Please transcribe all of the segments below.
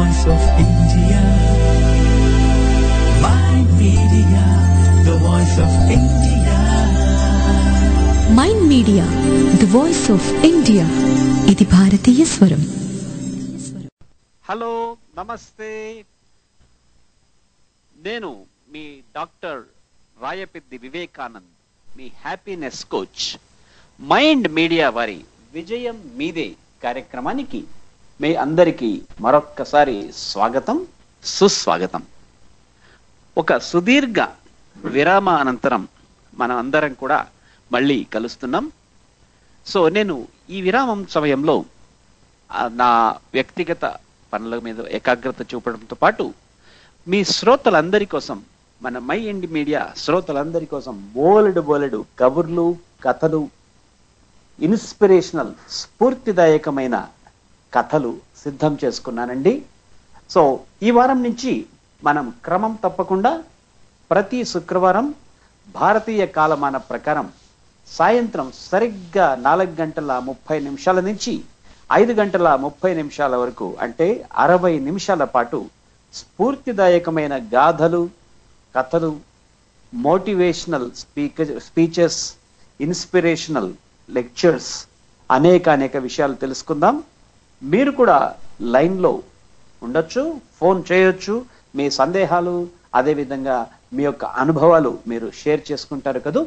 voice of India. My media, the voice of India. Mind media the voice of India ఇది భారతీయ స్వరం hello నమస్తే నేను మీ డాక్టర్ రాయపెద్ది వివేకానంద్ మీ హ్యాపీనెస్ కోచ్ మైండ్ మీడియా వారి విజయం మీదే కార్యక్రమానికి మీ అందరికీ మరొక్కసారి స్వాగతం సుస్వాగతం ఒక సుదీర్ఘ విరామ అనంతరం మనం అందరం కూడా మళ్ళీ కలుస్తున్నాం సో నేను ఈ విరామం సమయంలో ఆ, నా వ్యక్తిగత పనుల మీద ఏకాగ్రత చూపడంతో పాటు మీ శ్రోతలందరి కోసం మన మై ఎండ్ మీడియా శ్రోతలందరి కోసం బోలెడు బోలెడు కబుర్లు కథలు ఇన్స్పిరేషనల్ స్ఫూర్తిదాయకమైన కథలు సిద్ధం చేసుకున్నానండి సో ఈ వారం నుంచి మనం క్రమం తప్పకుండా ప్రతి శుక్రవారం భారతీయ కాలమాన ప్రకారం సాయంత్రం సరిగ్గా నాలుగు గంటల ముప్పై నిమిషాల నుంచి ఐదు గంటల ముప్పై నిమిషాల వరకు అంటే అరవై నిమిషాల పాటు స్ఫూర్తిదాయకమైన గాథలు కథలు motivational speaker speeches inspirational lectures అనేక అనేక విషయాలు తెలుసుకుందాం మీరు కూడా లైన్లో ఉండొచ్చు ఫోన్ చేయొచ్చు మీ సందేహాలు అదేవిధంగా మీ యొక్క అనుభవాలు మీరు షేర్ చేసుకుంటారు కదూ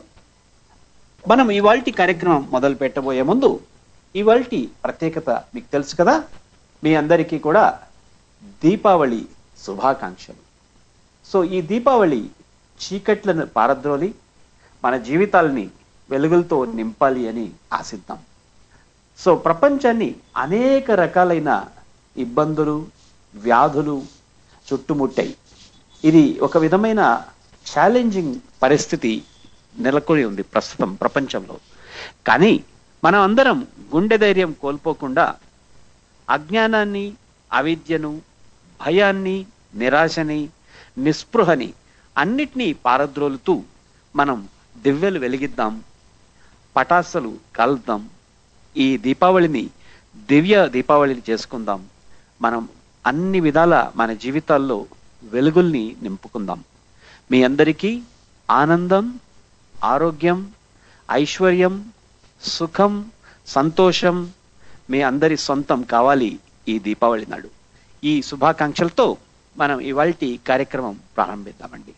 మనం ఇవాల్టి కార్యక్రమం మొదలు పెట్టబోయే ముందు ఇవాల్టి ప్రత్యేకత మీకు తెలుసు కదా మీ అందరికీ కూడా దీపావళి శుభాకాంక్షలు సో ఈ దీపావళి చీకట్లను పారద్రోలి మన జీవితాలని వెలుగులతో నింపాలి అని ఆశిద్దాం సో ప్రపంచాన్ని అనేక రకాలైన ఇబ్బందులు వ్యాధులు చుట్టుముట్టాయి ఇది ఒక విధమైన ఛాలెంజింగ్ పరిస్థితి నెలకొని ఉంది ప్రస్తుతం ప్రపంచంలో కానీ మనం అందరం గుండె ధైర్యం కోల్పోకుండా అజ్ఞానాన్ని అవిద్యను భయాన్ని నిరాశని నిస్పృహని అన్నిటినీ పారద్రోలుతూ మనం దివ్యలు వెలిగిద్దాం పటాసులు కాల్దాం ఈ దీపావళిని దివ్య దీపావళిని చేసుకుందాం మనం అన్ని విధాల మన జీవితాల్లో వెలుగుల్ని నింపుకుందాం మీ అందరికీ ఆనందం ఆరోగ్యం ఐశ్వర్యం సుఖం సంతోషం మీ అందరి సొంతం కావాలి ఈ దీపావళి నాడు ఈ శుభాకాంక్షలతో మనం ఇవాల్టి కార్యక్రమం ప్రారంభిద్దామండి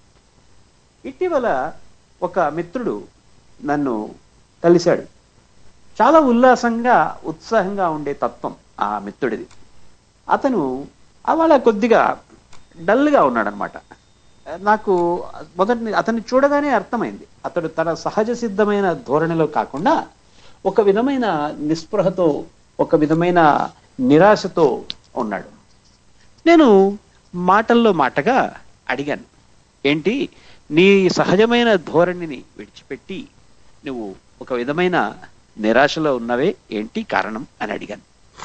ఇటీవల ఒక మిత్రుడు నన్ను కలిశాడు చాలా ఉల్లాసంగా ఉత్సాహంగా ఉండే తత్వం ఆ మిత్రుడిది అతను అవాళ కొద్దిగా డల్గా ఉన్నాడనమాట నాకు మొదటి అతన్ని చూడగానే అర్థమైంది అతడు తన సహజ సిద్ధమైన ధోరణిలో కాకుండా ఒక విధమైన నిస్పృహతో ఒక విధమైన నిరాశతో ఉన్నాడు నేను మాటల్లో మాటగా అడిగాను ఏంటి నీ సహజమైన ధోరణిని విడిచిపెట్టి నువ్వు ఒక విధమైన నిరాశలో ఉన్నవే ఏంటి కారణం అని అడిగాను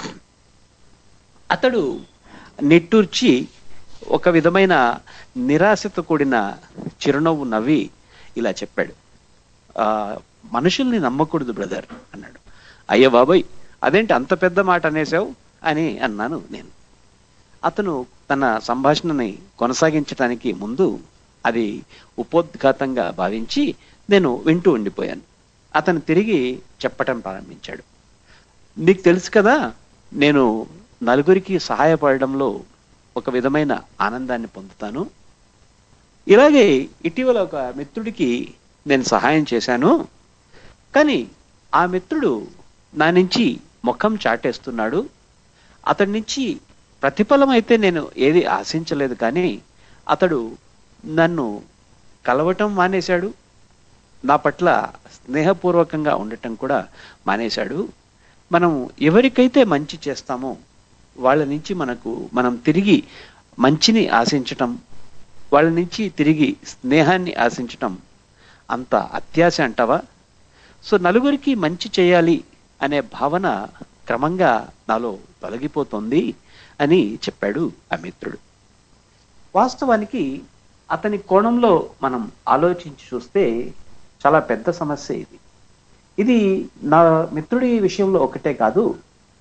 అతడు నిట్టూర్చి ఒక విధమైన నిరాశతో కూడిన చిరునవ్వు నవ్వి ఇలా చెప్పాడు ఆ మనుషుల్ని నమ్మకూడదు బ్రదర్ అన్నాడు అయ్యో బాబాయ్ అదేంటి అంత పెద్ద మాట అనేసావు అని అన్నాను నేను అతను తన సంభాషణని కొనసాగించడానికి ముందు అది ఉపోద్ఘాతంగా భావించి నేను వింటూ ఉండిపోయాను అతను తిరిగి చెప్పటం ప్రారంభించాడు నీకు తెలుసు కదా నేను నలుగురికి సహాయపడడంలో ఒక విధమైన ఆనందాన్ని పొందుతాను ఇలాగే ఇటీవల ఒక మిత్రుడికి నేను సహాయం చేశాను కానీ ఆ మిత్రుడు నా నుంచి ముఖం చాటేస్తున్నాడు అతడి నుంచి ప్రతిఫలం అయితే నేను ఏది ఆశించలేదు కానీ అతడు నన్ను కలవటం మానేశాడు నా పట్ల స్నేహపూర్వకంగా ఉండటం కూడా మానేశాడు మనం ఎవరికైతే మంచి చేస్తామో వాళ్ళ నుంచి మనకు మనం తిరిగి మంచిని ఆశించటం వాళ్ళ నుంచి తిరిగి స్నేహాన్ని ఆశించటం అంత అత్యాశ అంటావా సో నలుగురికి మంచి చేయాలి అనే భావన క్రమంగా నాలో తొలగిపోతుంది అని చెప్పాడు ఆ మిత్రుడు వాస్తవానికి అతని కోణంలో మనం ఆలోచించి చూస్తే చాలా పెద్ద సమస్య ఇది ఇది నా మిత్రుడి విషయంలో ఒకటే కాదు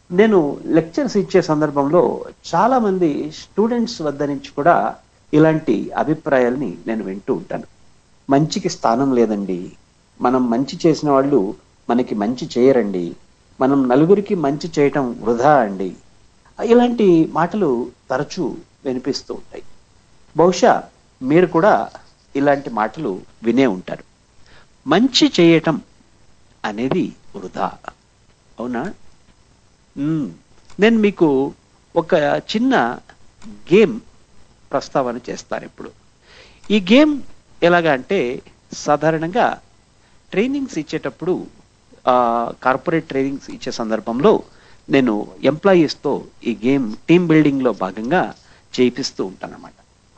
నేను లెక్చర్స్ ఇచ్చే సందర్భంలో చాలా మంది స్టూడెంట్స్ వద్ద నుంచి కూడా ఇలాంటి అభిప్రాయాల్ని నేను వింటూ ఉంటాను మంచికి స్థానం లేదండి మనం మంచి చేసిన వాళ్ళు మనకి మంచి చేయరండి మనం నలుగురికి మంచి చేయటం వృధా అండి ఇలాంటి మాటలు తరచూ వినిపిస్తూ ఉంటాయి బహుశా మీరు కూడా ఇలాంటి మాటలు వినే ఉంటారు మంచి చేయటం అనేది వృధా అవునా మ్మ్. నేను మీకు ఒక చిన్న గేమ్ ప్రస్తావన చేస్తాను ఇప్పుడు ఈ గేమ్ ఎలాగా అంటే సాధారణంగా ట్రైనింగ్స్ ఇచ్చేటప్పుడు కార్పొరేట్ ట్రైనింగ్స్ ఇచ్చే సందర్భంలో నేను ఎంప్లాయీస్తో ఈ గేమ్ టీమ్ బిల్డింగ్లో భాగంగా చేయిస్తూ ఉంటానన్నమాట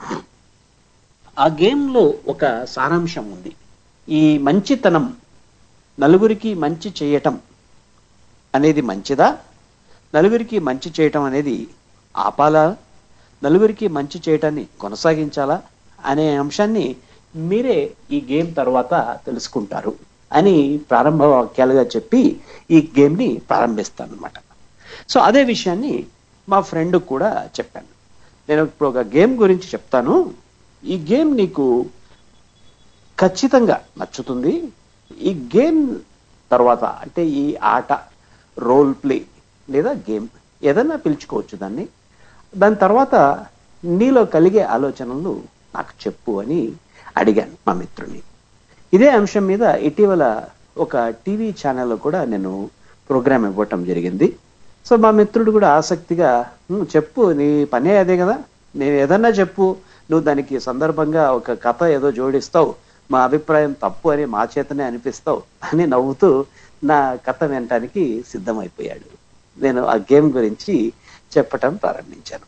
ఆ గేమ్లో ఒక సారాంశం ఉంది ఈ మంచితనం నలుగురికి మంచి చేయటం అనేది మంచిదా నలుగురికి మంచి చేయటం అనేది ఆపాలా నలుగురికి మంచి చేయటాన్ని కొనసాగించాలా అనే అంశాన్ని మీరే ఈ గేమ్ తర్వాత తెలుసుకుంటారు అని ప్రారంభ వాక్యాలుగా చెప్పి ఈ గేమ్ని ప్రారంభిస్తాను అనమాట సో అదే విషయాన్ని మా ఫ్రెండ్ కూడా చెప్పాను నేను ఇప్పుడు ఒక గేమ్ గురించి చెప్తాను ఈ గేమ్ నీకు ఖచ్చితంగా నచ్చుతుంది ఈ గేమ్ తర్వాత అంటే ఈ ఆట రోల్ ప్లే లేదా గేమ్ ఏదన్నా పిలుచుకోవచ్చు దాన్ని దాని తర్వాత నీలో కలిగే ఆలోచనలు నాకు చెప్పు అని అడిగాను మా మిత్రుని ఇదే అంశం మీద ఇటీవల ఒక టీవీ ఛానల్లో కూడా నేను ప్రోగ్రామ్ ఇవ్వటం జరిగింది సో మా మిత్రుడు కూడా ఆసక్తిగా "ఉమ్, చెప్పు నీ పనే అదే కదా నేను ఏదన్నా చెప్పు నువ్వు దానికి సందర్భంగా ఒక కథ ఏదో జోడిస్తావు మా అభిప్రాయం తప్పు అని మా చేతనే అనిపిస్తావు అని నవ్వుతూ నా కథ వినటానికి సిద్ధమైపోయాడు నేను ఆ గేమ్ గురించి చెప్పటం ప్రారంభించాను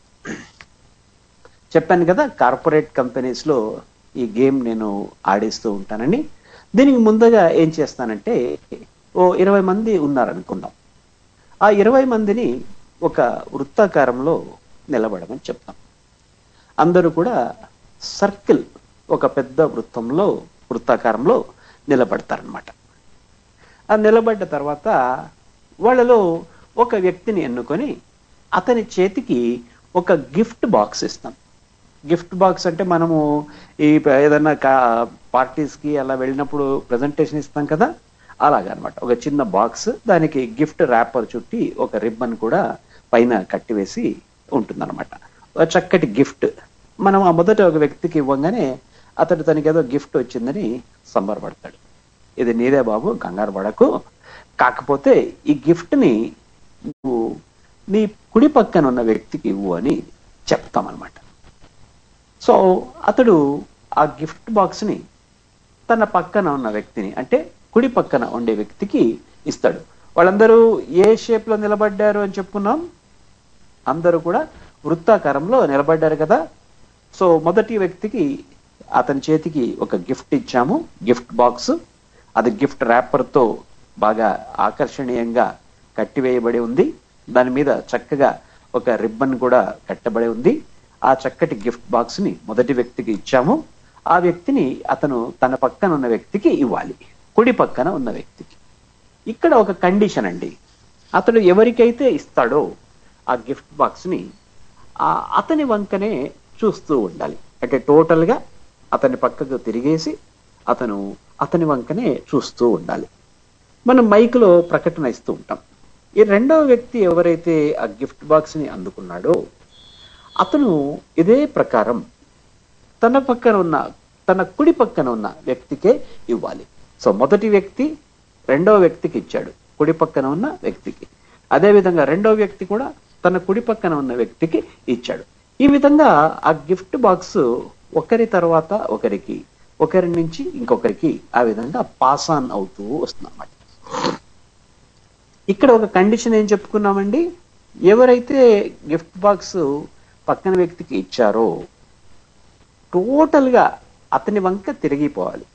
చెప్పాను కదా కార్పొరేట్ కంపెనీస్ లో ఈ గేమ్ నేను ఆడిస్తూ ఉంటానని దీనికి ముందుగా ఏం చేస్తానంటే ఓ ఇరవై మంది ఉన్నారనుకుందాం ఆ ఇరవై మందిని ఒక వృత్తాకారంలో నిలబడమని చెప్తాం అందరూ కూడా సర్కిల్ ఒక పెద్ద వృత్తంలో వృత్తాకారంలో నిలబడతారనమాట ఆ నిలబడ్డ తర్వాత వాళ్ళలో ఒక వ్యక్తిని ఎన్నుకొని అతని చేతికి ఒక గిఫ్ట్ బాక్స్ ఇస్తాం గిఫ్ట్ బాక్స్ అంటే మనము ఈ ప- ఏదైనా కా- parties కి అలా వెళ్ళినప్పుడు ప్రజెంటేషన్ ఇస్తాం కదా అలాగనమాట ఒక చిన్న బాక్స్ దానికి గిఫ్ట్ ర్యాపర్ చుట్టి ఒక రిబ్బన్ కూడా పైన కట్టివేసి ఉంటుందన్నమాట ఒక చక్కటి గిఫ్ట్ మనం ఆ మొదట ఒక వ్యక్తికి ఇవ్వగానే అతడు తనకి ఏదో గిఫ్ట్ వచ్చిందని సంబరపడతాడు ఇది నీదే బాబు కంగారు పడకు కాకపోతే ఈ గిఫ్ట్ ని నువ్వు నీ కుడి పక్కన ఉన్న వ్యక్తికి ఇవ్వు అని చెప్తామన్నమాట సో అతడు ఆ గిఫ్ట్ బాక్స్ ని తన పక్కన ఉన్న వ్యక్తిని అంటే కుడి పక్కన ఉండే వ్యక్తికి ఇస్తాడు వాళ్ళందరూ ఏ షేప్ లో నిలబడ్డారు అని చెప్పుకున్నాం అందరూ కూడా వృత్తాకారంలో నిలబడ్డారు కదా సో మొదటి వ్యక్తికి అతని చేతికి ఒక గిఫ్ట్ ఇచ్చాము గిఫ్ట్ బాక్స్ అది గిఫ్ట్ ర్యాపర్ తో బాగా ఆకర్షణీయంగా కట్టివేయబడి ఉంది దాని మీద చక్కగా ఒక రిబ్బన్ కూడా కట్టబడి ఉంది ఆ చక్కటి గిఫ్ట్ బాక్స్ ని మొదటి వ్యక్తికి ఇచ్చాము ఆ వ్యక్తిని అతను తన పక్కన ఉన్న వ్యక్తికి ఇవ్వాలి కుడి పక్కన ఉన్న వ్యక్తికి ఇక్కడ ఒక కండిషన్ అండి అతడు ఎవరికైతే ఇస్తాడో ఆ గిఫ్ట్ బాక్స్ ని ఆ అతని వంకనే చూస్తూ ఉండాలి అంటే టోటల్ గా అతని పక్కకు తిరిగేసి అతను అతని వంకనే చూస్తూ ఉండాలి మనం మైక్ లో ప్రకటన ఇస్తూ ఉంటాం ఈ రెండవ వ్యక్తి ఎవరైతే ఆ గిఫ్ట్ బాక్స్ ని అందుకున్నాడో అతను ఇదే ప్రకారం తన పక్కన ఉన్న తన కుడి పక్కన ఉన్న వ్యక్తికే ఇవ్వాలి సో మొదటి వ్యక్తి రెండవ వ్యక్తికి ఇచ్చాడు కుడి పక్కన ఉన్న వ్యక్తికి అదే విధంగా రెండవ వ్యక్తి కూడా తన కుడి పక్కన ఉన్న వ్యక్తికి ఇచ్చాడు ఈ విధంగా ఆ గిఫ్ట్ బాక్స్ ఒకరి తర్వాత ఒకరికి ఒకరి నుంచి ఇంకొకరికి ఆ విధంగా పాస్ ఆన్ అవుతూ వస్తుందన్నమాట ఇక్కడ ఒక కండిషన్ ఏం చెప్పుకున్నామండి ఎవరైతే గిఫ్ట్ బాక్స్ పక్కన వ్యక్తికి ఇచ్చారో టోటల్ గా అతని వంక తిరిగిపోవాలి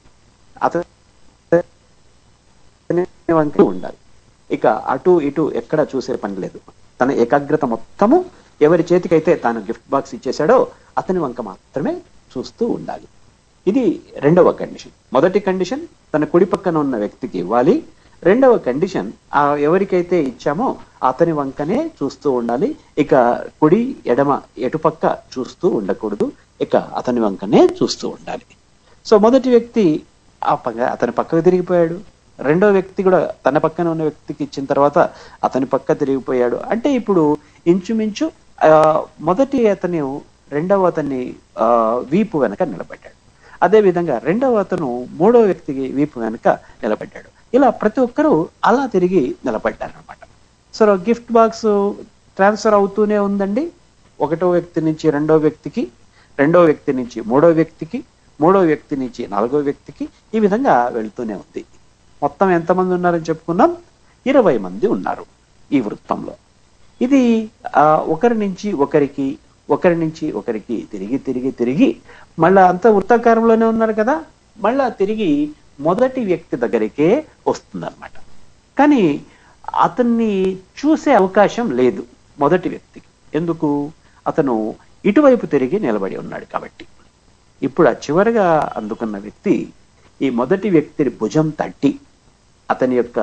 అతని వంక ఉండాలి ఇక అటు ఇటు ఎక్కడ చూసే పని లేదు తన ఏకాగ్రత మొత్తము ఎవరి చేతికైతే తాను గిఫ్ట్ బాక్స్ ఇచ్చేశాడో అతని వంక మాత్రమే చూస్తూ ఉండాలి ఇది రెండవ కండిషన్ మొదటి కండిషన్ తన కుడి పక్కన ఉన్న వ్యక్తికి ఇవ్వాలి రెండవ కండిషన్ ఆ ఎవరికైతే ఇచ్చామో అతని వంకనే చూస్తూ ఉండాలి ఇక కుడి ఎడమ ఎటుపక్క చూస్తూ ఉండకూడదు ఇక అతని వంకనే చూస్తూ ఉండాలి సో మొదటి వ్యక్తి ఆ పక్క అతని పక్కకు తిరిగిపోయాడు రెండో వ్యక్తి కూడా తన పక్కన ఉన్న వ్యక్తికి ఇచ్చిన తర్వాత అతని పక్క తిరిగిపోయాడు అంటే ఇప్పుడు ఇంచుమించు ఆ, మొదటి అతను రెండవ అతన్ని ఆ, వీపు వెనక నిలబడ్డాడు అదే విధంగా రెండవ అతను మూడవ వ్యక్తికి వీపు వెనక నిలబడ్డాడు ఇలా ప్రతి ఒక్కరూ అలా తిరిగి నిలబడ్డారు అనమాట సో గిఫ్ట్ బాక్స్ ట్రాన్స్ఫర్ అవుతూనే ఉందండి ఒకటో వ్యక్తి నుంచి రెండో వ్యక్తికి రెండో వ్యక్తి నుంచి మూడో వ్యక్తికి మూడో వ్యక్తి నుంచి నాలుగో వ్యక్తికి ఈ విధంగా వెళ్తూనే ఉంది మొత్తం ఎంతమంది ఉన్నారని చెప్పుకున్నాం ఇరవై మంది ఉన్నారు ఈ వృత్తంలో ఇది ఆ, ఒకరి నుంచి ఒకరికి ఒకరి నుంచి ఒకరికి తిరిగి తిరిగి తిరిగి మళ్ళా అంత వృత్తాకారంలోనే ఉన్నారు కదా మళ్ళా తిరిగి మొదటి వ్యక్తి దగ్గరికే వస్తుందన్నమాట కానీ అతన్ని చూసే అవకాశం లేదు మొదటి వ్యక్తికి ఎందుకు అతను ఇటువైపు తిరిగి నిలబడి ఉన్నాడు కాబట్టి ఇప్పుడు ఆ చివరగా అందుకున్న వ్యక్తి ఈ మొదటి వ్యక్తిని భుజం తట్టి అతని యొక్క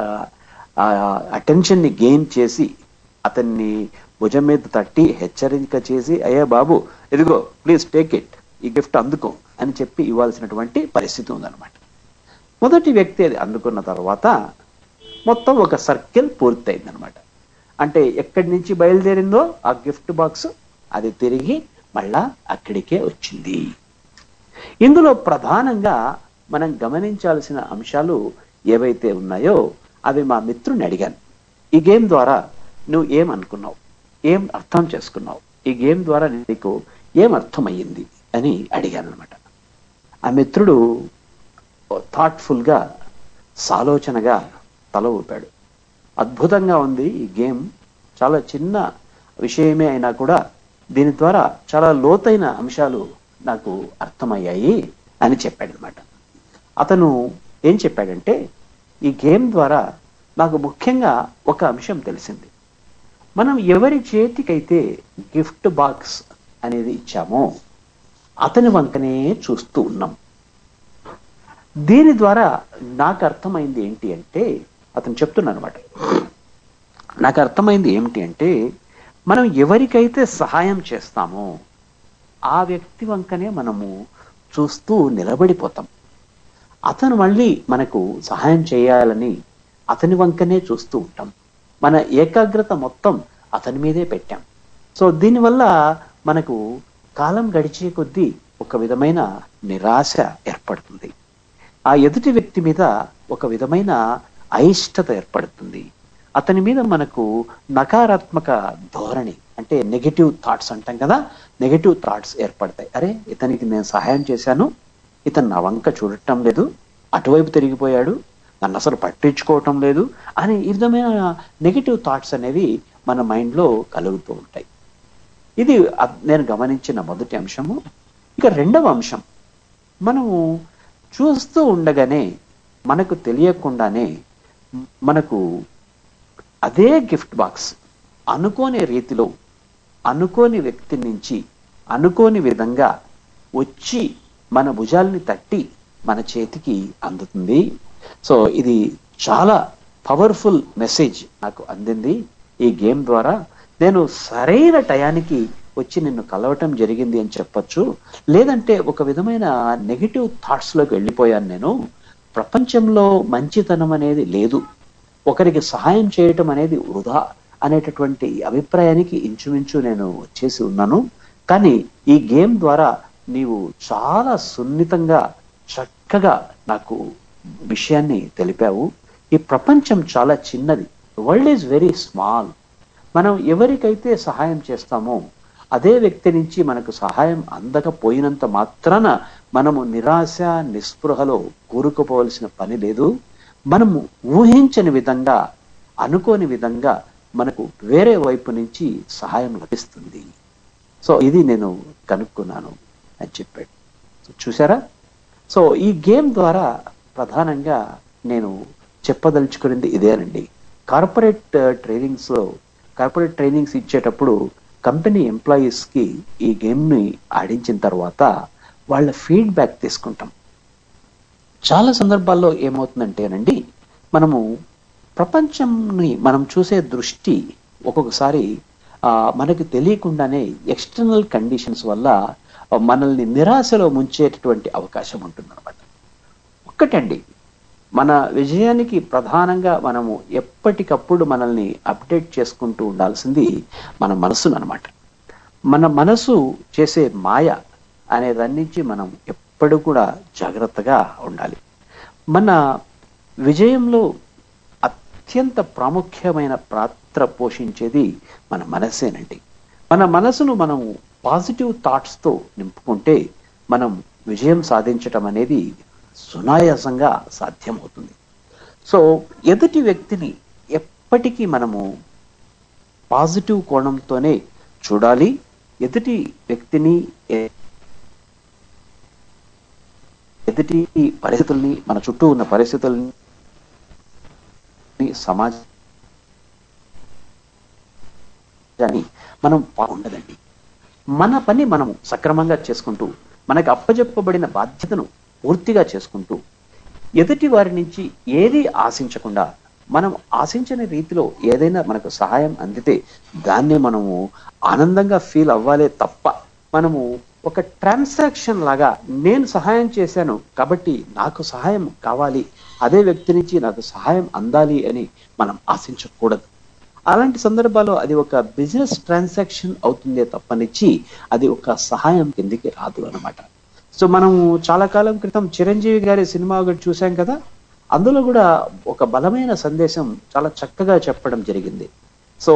అటెన్షన్ ని గెయిన్ చేసి అతన్ని భుజం మీద తట్టి హెచ్చరిక చేసి అయ్యా బాబు ఇదిగో ప్లీజ్ టేక్ ఇట్ ఈ గిఫ్ట్ అందుకో అని చెప్పి ఇవ్వాల్సినటువంటి పరిస్థితి ఉందన్నమాట మొదటి వ్యక్తి అది అందుకున్న తర్వాత మొత్తం ఒక సర్కిల్ పూర్తయింది అనమాట అంటే ఎక్కడి నుంచి బయలుదేరిందో ఆ గిఫ్ట్ బాక్స్ అది తిరిగి మళ్ళా అక్కడికే వచ్చింది ఇందులో ప్రధానంగా మనం గమనించాల్సిన అంశాలు ఏవైతే ఉన్నాయో అవి మా మిత్రుని అడిగాను ఈ గేమ్ ద్వారా నువ్వు ఏం అనుకున్నావు ఏం అర్థం చేసుకున్నావు ఈ గేమ్ ద్వారా నీకు ఏం అర్థమయ్యింది అని అడిగాను అనమాట ఆ మిత్రుడు థాట్ఫుల్ గా సాలోచనగా తల ఊపాడు అద్భుతంగా ఉంది ఈ గేమ్ చాలా చిన్న విషయమే అయినా కూడా దీని ద్వారా చాలా లోతైన అంశాలు నాకు అర్థమయ్యాయి అని చెప్పాడు అనమాట అతను ఏం చెప్పాడంటే ఈ గేమ్ ద్వారా నాకు ముఖ్యంగా ఒక అంశం తెలిసింది మనం ఎవరి చేతికైతే గిఫ్ట్ బాక్స్ అనేది ఇచ్చామో అతని వంకనే చూస్తూ ఉన్నాం దీని ద్వారా నాకు అర్థమైంది ఏంటి అంటే అతను చెప్తున్నాను అనమాట నాకు అర్థమైంది ఏమిటి అంటే మనం ఎవరికైతే సహాయం చేస్తామో ఆ వ్యక్తి వంకనే మనము చూస్తూ నిలబడిపోతాం అతను మళ్ళీ మనకు సహాయం చేయాలని అతని వంకనే చూస్తూ ఉంటాం మన ఏకాగ్రత మొత్తం అతని మీదే పెట్టాం సో దీనివల్ల మనకు కాలం గడిచే కొద్దీ ఒక విధమైన నిరాశ ఏర్పడుతుంది ఆ ఎదుటి వ్యక్తి మీద ఒక విధమైన అయిష్టత ఏర్పడుతుంది అతని మీద మనకు నకారాత్మక ధోరణి అంటే నెగటివ్ థాట్స్ అంటాం కదా నెగటివ్ థాట్స్ ఏర్పడతాయి అరే ఇతనికి నేను సహాయం చేశాను ఇతను నా వంక చూడటం లేదు అటువైపు తిరిగిపోయాడు నన్ను అసలు పట్టించుకోవటం లేదు అని ఈ విధమైన నెగటివ్ థాట్స్ అనేవి మన మైండ్లో కలుగుతూ ఉంటాయి ఇది అ- నేను గమనించిన మొదటి అంశము ఇక రెండవ అంశం మనము చూస్తూ ఉండగానే మనకు తెలియకుండానే మనకు అదే గిఫ్ట్ బాక్స్ అనుకోని రీతిలో అనుకోని వ్యక్తి నుంచి అనుకోని విధంగా వచ్చి మన భుజాల్ని తట్టి మన చేతికి అందుతుంది సో ఇది చాలా పవర్ఫుల్ మెసేజ్ నాకు అందింది ఈ గేమ్ ద్వారా నేను సరైన టయానికి వచ్చి నిన్ను కలవటం జరిగింది అని చెప్పొచ్చు లేదంటే ఒక విధమైన నెగిటివ్ థాట్స్ లోకి వెళ్ళిపోయాను నేను ప్రపంచంలో మంచితనం అనేది లేదు ఒకరికి సహాయం చేయటం అనేది వృధా అనేటటువంటి అభిప్రాయానికి ఇంచుమించు నేను వచ్చేసి ఉన్నాను కానీ ఈ గేమ్ ద్వారా నీవు చాలా సున్నితంగా చక్కగా నాకు విషయాన్ని తెలిపావు ఈ ప్రపంచం చాలా చిన్నది వరల్డ్ ఈజ్ వెరీ స్మాల్ మనం ఎవరికైతే సహాయం చేస్తామో అదే వ్యక్తి నుంచి మనకు సహాయం అందకపోయినంత మాత్రాన మనము నిరాశ నిస్పృహలో కూరుకుపోవలసిన పని లేదు మనము ఊహించని విధంగా అనుకోని విధంగా మనకు వేరే వైపు నుంచి సహాయం లభిస్తుంది సో ఇది నేను కనుక్కున్నాను అని చెప్పాడు సో చూసారా సో ఈ గేమ్ ద్వారా ప్రధానంగా నేను చెప్పదలుచుకున్నది ఇదేనండి కార్పొరేట్ ట్రైనింగ్స్ లో కార్పొరేట్ ట్రైనింగ్స్ ఇచ్చేటప్పుడు కంపెనీ ఎంప్లాయీస్ కి ఈ గేమ్ ని ఆడించిన తర్వాత వాళ్ళ ఫీడ్బ్యాక్ తీసుకుంటాం చాలా సందర్భాల్లో ఏమవుతుందంటేనండి మనము ప్రపంచంని మనం చూసే దృష్టి ఒక్కొక్కసారి ఆ, మనకి తెలియకుండానే ఎక్స్టర్నల్ కండిషన్స్ వల్ల మనల్ని నిరాశలో ముంచేటటువంటి అవకాశం ఉంటుందన్నమాట ఒక్కటండి మన విజయానికి ప్రధానంగా మనము ఎప్పటికప్పుడు మనల్ని అప్డేట్ చేసుకుంటూ ఉండాల్సింది మన మనసును అనమాట మన మనసు చేసే మాయ అనే దాని నుంచి మనం ఎప్పుడు కూడా జాగ్రత్తగా ఉండాలి మన విజయంలో అత్యంత ప్రాముఖ్యమైన పాత్ర పోషించేది మన మనస్సేనండి మన మనసును మనం పాజిటివ్ థాట్స్తో నింపుకుంటే మనం విజయం సాధించటం అనేది సునాయాసంగా సాధ్యమవుతుంది సో ఎదుటి వ్యక్తిని ఎప్పటికీ మనము పాజిటివ్ కోణంతోనే చూడాలి ఎదుటి వ్యక్తిని ఎ- ఎదుటి పరిస్థితుల్ని మన చుట్టూ ఉన్న పరిస్థితుల్ని సమాజాన్ని మనం ఉండదండి మన పని మనం సక్రమంగా చేసుకుంటూ మనకు అప్పజెప్పబడిన బాధ్యతను పూర్తిగా చేసుకుంటూ ఎదుటి వారి నుంచి ఏది ఆశించకుండా మనం ఆశించని రీతిలో ఏదైనా మనకు సహాయం అందితే దాన్ని మనము ఆనందంగా ఫీల్ అవ్వాలే తప్ప మనము ఒక ట్రాన్సాక్షన్ లాగా నేను సహాయం చేశాను కాబట్టి నాకు సహాయం కావాలి అదే వ్యక్తి నుంచి నాకు సహాయం అందాలి అని మనం ఆశించకూడదు అలాంటి సందర్భాల్లో అది ఒక బిజినెస్ ట్రాన్సాక్షన్ అవుతుందే తప్పనిచ్చి అది ఒక సహాయం కిందికి రాదు అన్నమాట సో మనం చాలా కాలం క్రితం చిరంజీవి గారి సినిమా ఒకటి చూసాం కదా అందులో కూడా ఒక బలమైన సందేశం చాలా చక్కగా చెప్పడం జరిగింది సో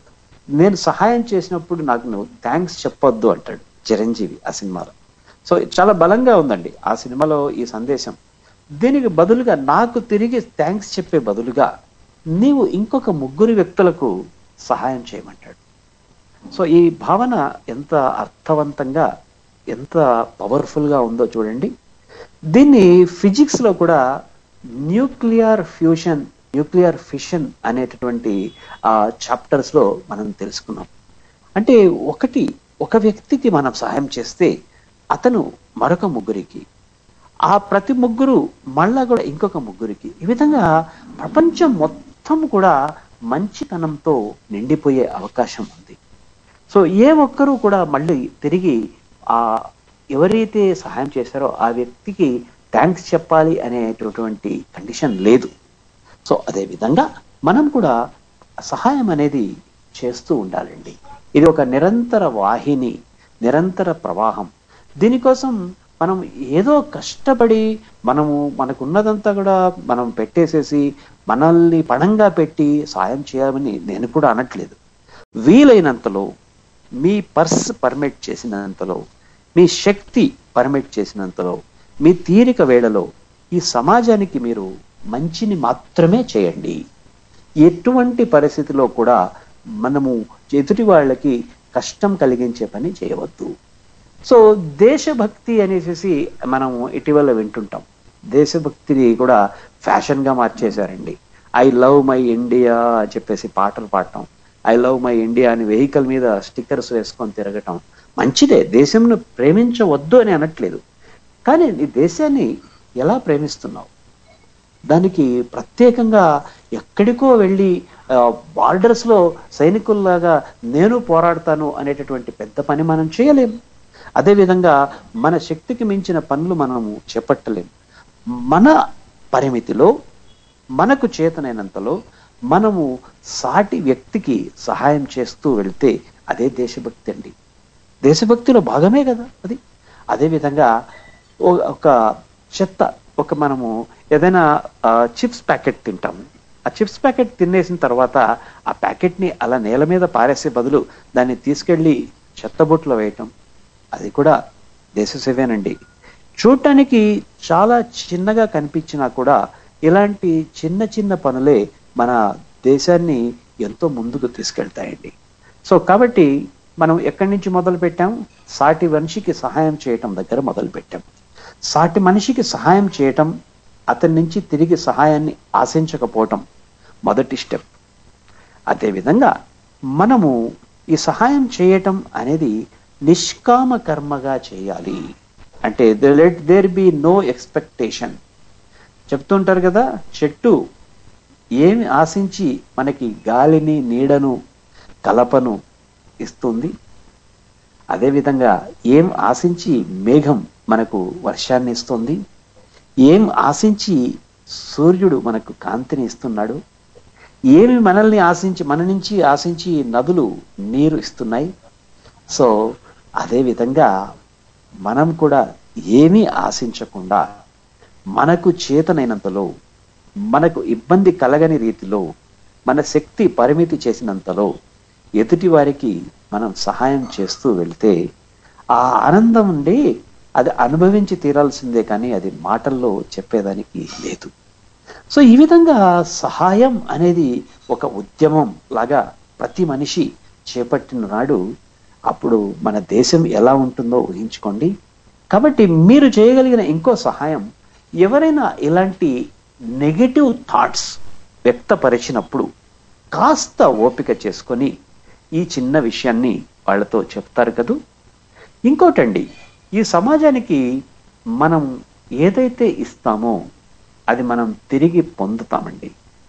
నేను సహాయం చేసినప్పుడు నాకు నువ్వు థ్యాంక్స్ చెప్పొద్దు అంటాడు చిరంజీవి ఆ సినిమాలో సో చాలా బలంగా ఉందండి ఆ సినిమాలో ఈ సందేశం దీనికి బదులుగా నాకు తిరిగి థ్యాంక్స్ చెప్పే బదులుగా నీవు ఇంకొక ముగ్గురు వ్యక్తులకు సహాయం చేయమంటాడు సో ఈ భావన ఎంత అర్థవంతంగా ఎంత పవర్ఫుల్ గా ఉందో చూడండి దీన్ని ఫిజిక్స్ లో కూడా న్యూక్లియర్ ఫ్యూషన్ న్యూక్లియర్ ఫిషన్ అనేటటువంటి ఆ చాప్టర్స్ లో మనం తెలుసుకున్నాం అంటే ఒకటి ఒక వ్యక్తికి మనం సహాయం చేస్తే అతను మరొక ముగ్గురికి ఆ ప్రతి ముగ్గురు మళ్ళా కూడా ఇంకొక ముగ్గురికి ఈ విధంగా ప్రపంచం మొత్తం కూడా మంచితనంతో నిండిపోయే అవకాశం ఉంది సో ఏ ఒక్కరూ కూడా మళ్ళీ తిరిగి ఆ ఎవరైతే సహాయం చేశారో ఆ వ్యక్తికి థ్యాంక్స్ చెప్పాలి అనేటటువంటి కండిషన్ లేదు సో అదే విధంగా మనం కూడా సహాయం అనేది చేస్తూ ఉండాలండి ఇది ఒక నిరంతర వాహిని నిరంతర ప్రవాహం దీనికోసం మనం ఏదో కష్టపడి మనము మనకున్నదంతా కూడా మనం పెట్టేసేసి మనల్ని పణంగా పెట్టి సాయం చేయాలని నేను కూడా అనట్లేదు వీలైనంతలో మీ పర్స్ పర్మిట్ చేసినంతలో మీ శక్తి పర్మిట్ చేసినంతలో మీ తీరిక వేళలో ఈ సమాజానికి మీరు మంచిని మాత్రమే చేయండి ఎటువంటి పరిస్థితిలో కూడా మనము ఎదుటి వాళ్ళకి కష్టం కలిగించే పని చేయవద్దు సో దేశభక్తి అనేసి మనం ఇటీవల వింటుంటాం దేశభక్తిని కూడా ఫ్యాషన్ గా మార్చేశారండి ఐ లవ్ మై ఇండియా అని చెప్పేసి పాటలు పాడటం ఐ లవ్ మై ఇండియా అని వెహికల్ మీద స్టిక్కర్స్ వేసుకొని తిరగటం మంచిదే దేశంను ప్రేమించవద్దు అని అనట్లేదు కానీ నీ దేశాన్ని ఎలా ప్రేమిస్తున్నావు దానికి ప్రత్యేకంగా ఎక్కడికో వెళ్ళి బార్డర్స్ లో సైనికుల్లాగా నేను పోరాడతాను అనేటటువంటి పెద్ద పని మనం చేయలేం అదేవిధంగా మన శక్తికి మించిన పనులు మనము చేపట్టలేం మన పరిమితిలో మనకు చేతనైనంతలో మనము సాటి వ్యక్తికి సహాయం చేస్తూ వెళ్తే అదే దేశభక్తి అండి దేశభక్తిలో భాగమే కదా అది అదేవిధంగా ఓ- ఒక చెత్త ఒక మనము ఏదైనా చిప్స్ ప్యాకెట్ తింటాము ఆ చిప్స్ ప్యాకెట్ తినేసిన తర్వాత ఆ ప్యాకెట్ ని అలా నేల మీద పారేసే బదులు దాన్ని తీసుకెళ్లి చెత్తబుట్లో వేయటం అది కూడా దేశ సేవేనండి చూడటానికి చాలా చిన్నగా కనిపించినా కూడా ఇలాంటి చిన్న చిన్న పనులే మన దేశాన్ని ఎంతో ముందుకు తీసుకెళ్తాయండి సో కాబట్టి మనం ఎక్కడి నుంచి మొదలు పెట్టాం సాటి మనిషికి సహాయం చేయటం దగ్గర మొదలు పెట్టాం సాటి మనిషికి సహాయం చేయటం అతని నుంచి తిరిగి సహాయాన్ని ఆశించకపోవటం మొదటి స్టెప్ అదేవిధంగా మనము ఈ సహాయం చేయటం అనేది నిష్కామ కర్మగా చేయాలి అంటే let there be no expectation చెప్తుంటారు కదా చెట్టు ఏమి ఆశించి మనకి గాలిని నీడను కలపను ఇస్తుంది అదేవిధంగా ఏం ఆశించి మేఘం మనకు వర్షాన్ని ఇస్తుంది ఏం ఆశించి సూర్యుడు మనకు కాంతిని ఇస్తున్నాడు ఏమి మనల్ని ఆశించి మన నుంచి ఆశించి నదులు నీరు ఇస్తున్నాయి సో అదే విధంగా మనం కూడా ఏమీ ఆశించకుండా మనకు చేతనైనంతలో మనకు ఇబ్బంది కలగని రీతిలో మన శక్తి పరిమితి చేసినంతలో ఎదుటి వారికి మనం సహాయం చేస్తూ వెళ్తే ఆ ఆనందం ఉండి అది అనుభవించి తీరాల్సిందే కానీ అది మాటల్లో చెప్పేదానికి లేదు సో ఈ విధంగా సహాయం అనేది ఒక ఉద్యమం లాగా ప్రతి మనిషి చేపట్టిన నాడు అప్పుడు మన దేశం ఎలా ఉంటుందో ఊహించుకోండి కాబట్టి మీరు చేయగలిగిన ఇంకో సహాయం ఎవరైనా ఇలాంటి నెగటివ్ థాట్స్ వ్యక్తపరిచినప్పుడు కాస్త ఓపిక చేసుకొని ఈ చిన్న విషయాన్ని వాళ్ళతో చెప్తారు కదూ ఇంకోటండి ఈ సమాజానికి మనం ఏదైతే ఇస్తామో అది మనం తిరిగి పొందుతామండి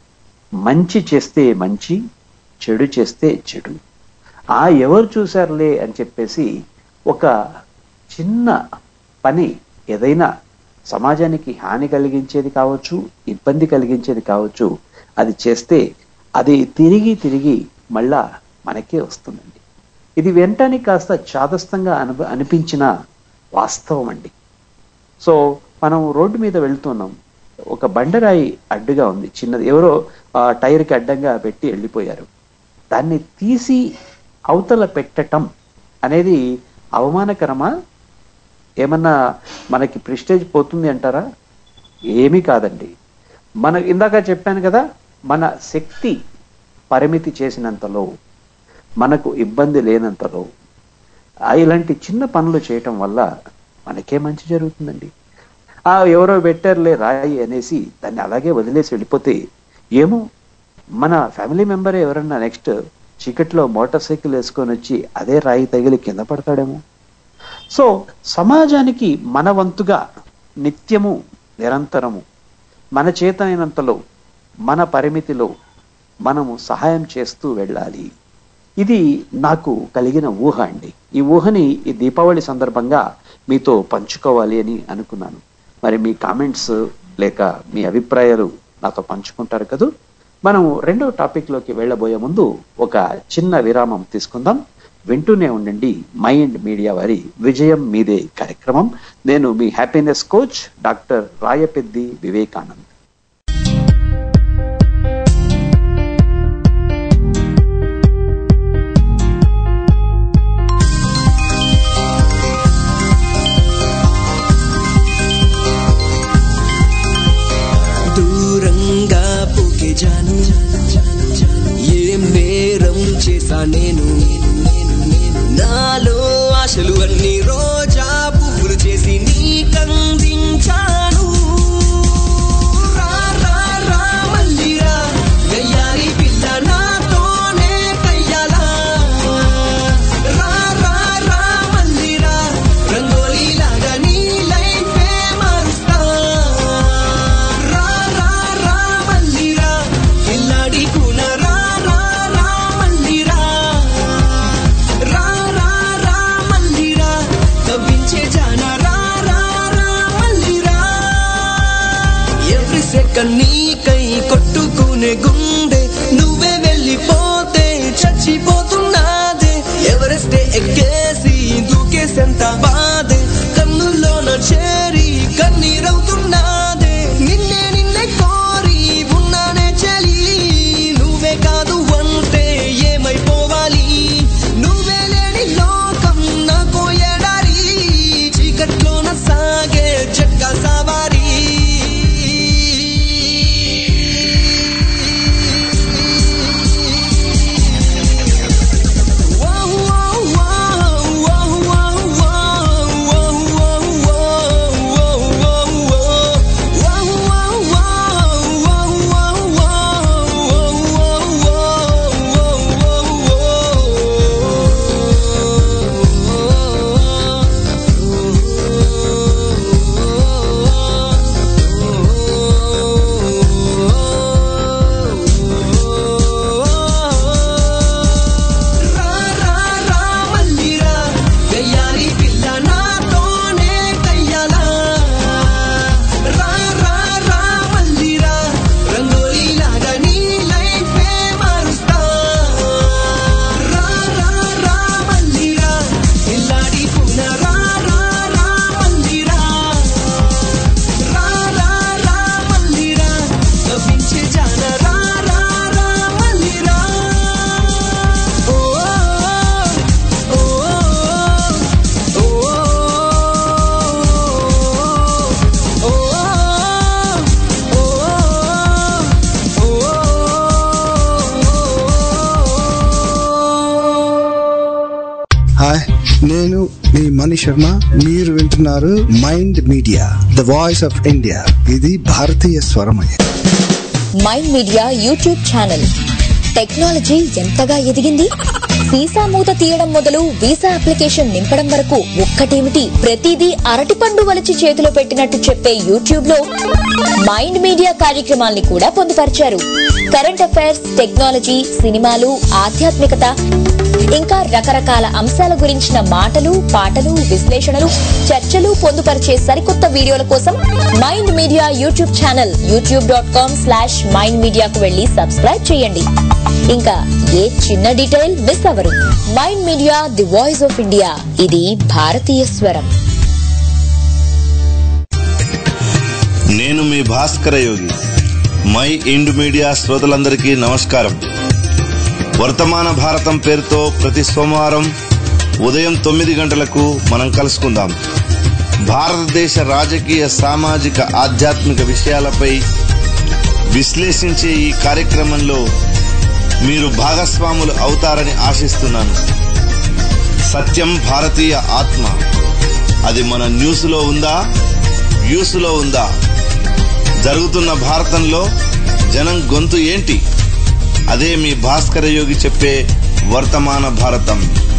మంచి చేస్తే మంచి చెడు చేస్తే చెడు ఆ ఎవరు చూశారులే అని చెప్పేసి ఒక చిన్న పని ఏదైనా సమాజానికి హాని కలిగించేది కావచ్చు ఇబ్బంది కలిగించేది కావచ్చు అది చేస్తే అది తిరిగి తిరిగి మళ్ళా మనకే వస్తుందండి ఇది వెంటనే కాస్త చాదస్తంగా అను అనిపించిన వాస్తవం అండి సో మనం రోడ్డు మీద వెళ్తున్నాం ఒక బండరాయి అడ్డుగా ఉంది చిన్నది ఎవరో ఆ టైర్కి అడ్డంగా పెట్టి వెళ్ళిపోయారు దాన్ని తీసి అవతల పెట్టటం అనేది అవమానకరమా ఏమన్నా మనకి ప్రిస్టేజ్ పోతుంది అంటారా ఏమీ కాదండి మన ఇందాక చెప్పాను కదా మన శక్తి పరిమితి చేసినంతలో మనకు ఇబ్బంది లేనంతలో ఆ ఇలాంటి చిన్న పనులు చేయటం వల్ల మనకే మంచి జరుగుతుందండి ఆ ఎవరో పెట్టారులే రాయి అనేసి దాన్ని అలాగే వదిలేసి వెళ్ళిపోతే ఏమో మన ఫ్యామిలీ మెంబరే ఎవరన్నా నెక్స్ట్ చీకట్లో మోటార్ సైకిల్ వేసుకొని వచ్చి అదే రాయి తగిలి కింద పడతాడేమో సో సమాజానికి మన వంతుగా నిత్యము నిరంతరము మన చేతనైనంతలో మన పరిమితిలో మనము సహాయం చేస్తూ వెళ్ళాలి ఇది నాకు కలిగిన ఊహ అండి ఈ ఊహని ఈ దీపావళి సందర్భంగా మీతో పంచుకోవాలి అని అనుకున్నాను మరి మీ కామెంట్స్ లేక మీ అభిప్రాయాలు నాతో పంచుకుంటారు కదూ మనం రెండవ టాపిక్ లోకి వెళ్ళబోయే ముందు ఒక చిన్న విరామం తీసుకుందాం వింటూనే ఉండండి మైండ్ మీడియా వారి విజయం మీదే కార్యక్రమం నేను మీ happiness coach doctor Rayapeddi Vivekanand దూరంగా పుకెజాను ఏం నేరం చేశా నేను నాలో ఆశలు అన్ని రోజా పువ్వులు చేసి నీకందించాను రా, రా, రా, మళ్ళీ రా. గయ్యారి పిల్ల నాతోనే కయ్యాలా. రా, రా, రా, మళ్ళీ రా. రంగోలీలాగా నీ లైఫే మారుస్తా. రా, రా, రా, మళ్ళీ రా. పిల్లాడి కూన రా, రా, రా, మళ్ళీ రా. రా, రా, రా, మళ్ళీ రా. కవ్వించే జాన రా, రా, రా, మళ్ళీ రా. ఎవ్రీ సెకండ్ నీకై కొట్టుకునే గుండె నువ్వే వెళ్ళిపోతే చచ్చిపోతున్నాదే ఎవరెస్టే ఎక్కేసి దూకేసెంత బాధే కన్నుల్లోన చేరి కన్నీరవుతున్నాదే నిన్నే నిన్నే కోరి ఉన్నానే చలి నువ్వే కాదు అంటే ఏమైపోవాలి నువ్వే లేని లోకం నాకు ఎడారి చీకట్లోన సాగే చెక్క సవారీ మీ మణి శర్మ మీరు వింటున్నారు mind media the voice of India ఇది భారతీయ స్వరమయ mind media YouTube channel technology ఎంతగా ఎదిగింది వీసా మూత తీయడం మొదలు వీసా అప్లికేషన్ నింపడం వరకు ఒక్కటేమిటి ప్రతిదీ అరటిపండు వలిచి చేతిలో పెట్టినట్టు చెప్పే యూట్యూబ్ లో మైండ్ మీడియా కార్యక్రమాల్ని కూడా పొందుపరిచారు కరెంట్ అఫైర్స్ టెక్నాలజీ సినిమాలు ఆధ్యాత్మికత ఇంకా రకరకాల అంశాల గురించిన మాటలు పాటలు విశ్లేషణలు చర్చలు పొందుపరిచే సరికొత్త వీడియోల కోసం mind media YouTube channel YouTube dot com slash mind మీడియాకు వెళ్లి సబ్స్క్రైబ్ చేయండి ఇంకా ఏ చిన్న డీటెయిల్ మిస్ అవరు mind media the voice of India ఇది భారతీయ స్వరం నేను మీ Bhaskara Yogi mind media శ్రోతలందరికీ నమస్కారం వర్తమాన భారతం పేరుతో ప్రతి సోమవారం ఉదయం తొమ్మిది గంటలకు మనం కలుసుకుందాం భారతదేశ రాజకీయ సామాజిక ఆధ్యాత్మిక విషయాలపై విశ్లేషించే ఈ కార్యక్రమంలో మీరు భాగస్వాములు అవుతారని ఆశిస్తున్నాను సత్యం భారతీయ ఆత్మ అది మన న్యూస్లో ఉందా వ్యూస్లో ఉందా జరుగుతున్న భారతంలో జనం గొంతు ఏంటి అదే మీ భాస్కర యోగి చెప్పే వర్తమాన భారతం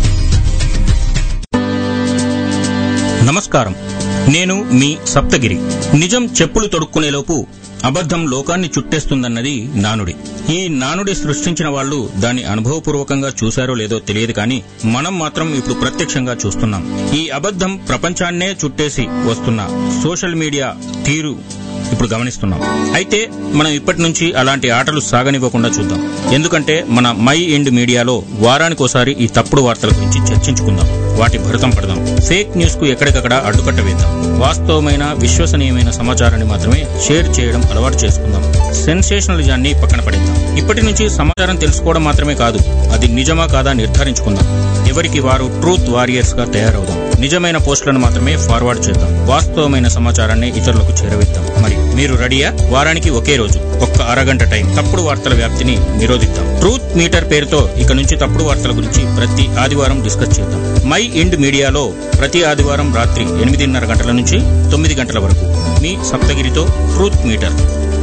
నమస్కారం నేను మీ సప్తగిరి నిజం చెప్పులు తొడుక్కునేలోపు అబద్ధం లోకాన్ని చుట్టేస్తుందన్నది నానుడి ఈ నానుడి సృష్టించిన వాళ్ళు దాన్ని అనుభవపూర్వకంగా చూశారో లేదో తెలియదు కానీ మనం మాత్రం ఇప్పుడు ప్రత్యక్షంగా చూస్తున్నాం ఈ అబద్ధం ప్రపంచాన్నే చుట్టేసి వస్తున్న సోషల్ మీడియా తీరు ఇప్పుడు గమనిస్తున్నాం అయితే మనం ఇప్పటి నుంచి అలాంటి ఆటలు సాగనివ్వకుండా చూద్దాం ఎందుకంటే మన మై ఎండ్ మీడియాలో వారానికోసారి ఈ తప్పుడు వార్తల గురించి చర్చించుకుందాం వాటి భరతం పడదాం ఫేక్ న్యూస్ కు ఎక్కడికక్కడ అడ్డుకట్ట వేద్దాం వాస్తవమైన విశ్వసనీయమైన సమాచారాన్ని మాత్రమే షేర్ చేయడం అలవాటు చేసుకుందాం సెన్సేషనలిజాన్ని పక్కన పడేద్దాం ఇప్పటి నుంచి సమాచారం తెలుసుకోవడం మాత్రమే కాదు అది నిజమా కాదా నిర్ధారించుకుందాం ఎవరికి వారు ట్రూత్ వారియర్స్ గా తయారవుదాం నిజమైన పోస్టులను మాత్రమే ఫార్వర్డ్ చేద్దాం వాస్తవమైన సమాచారాన్ని ఇతరులకు చేరవేద్దాం మరి మీరు రెడీయా వారానికి ఒకే రోజు ఒక్క అరగంట టైం తప్పుడు వార్తల వ్యాప్తిని నిరోధిద్దాం ట్రూత్ మీటర్ పేరుతో ఇక నుంచి తప్పుడు వార్తల గురించి ప్రతి ఆదివారం డిస్కస్ చేద్దాం మై ఇండ్ మీడియాలో ప్రతి ఆదివారం రాత్రి ఎనిమిదిన్నర గంటల నుంచి తొమ్మిది గంటల వరకు మీ సప్తగిరితో ట్రూత్ మీటర్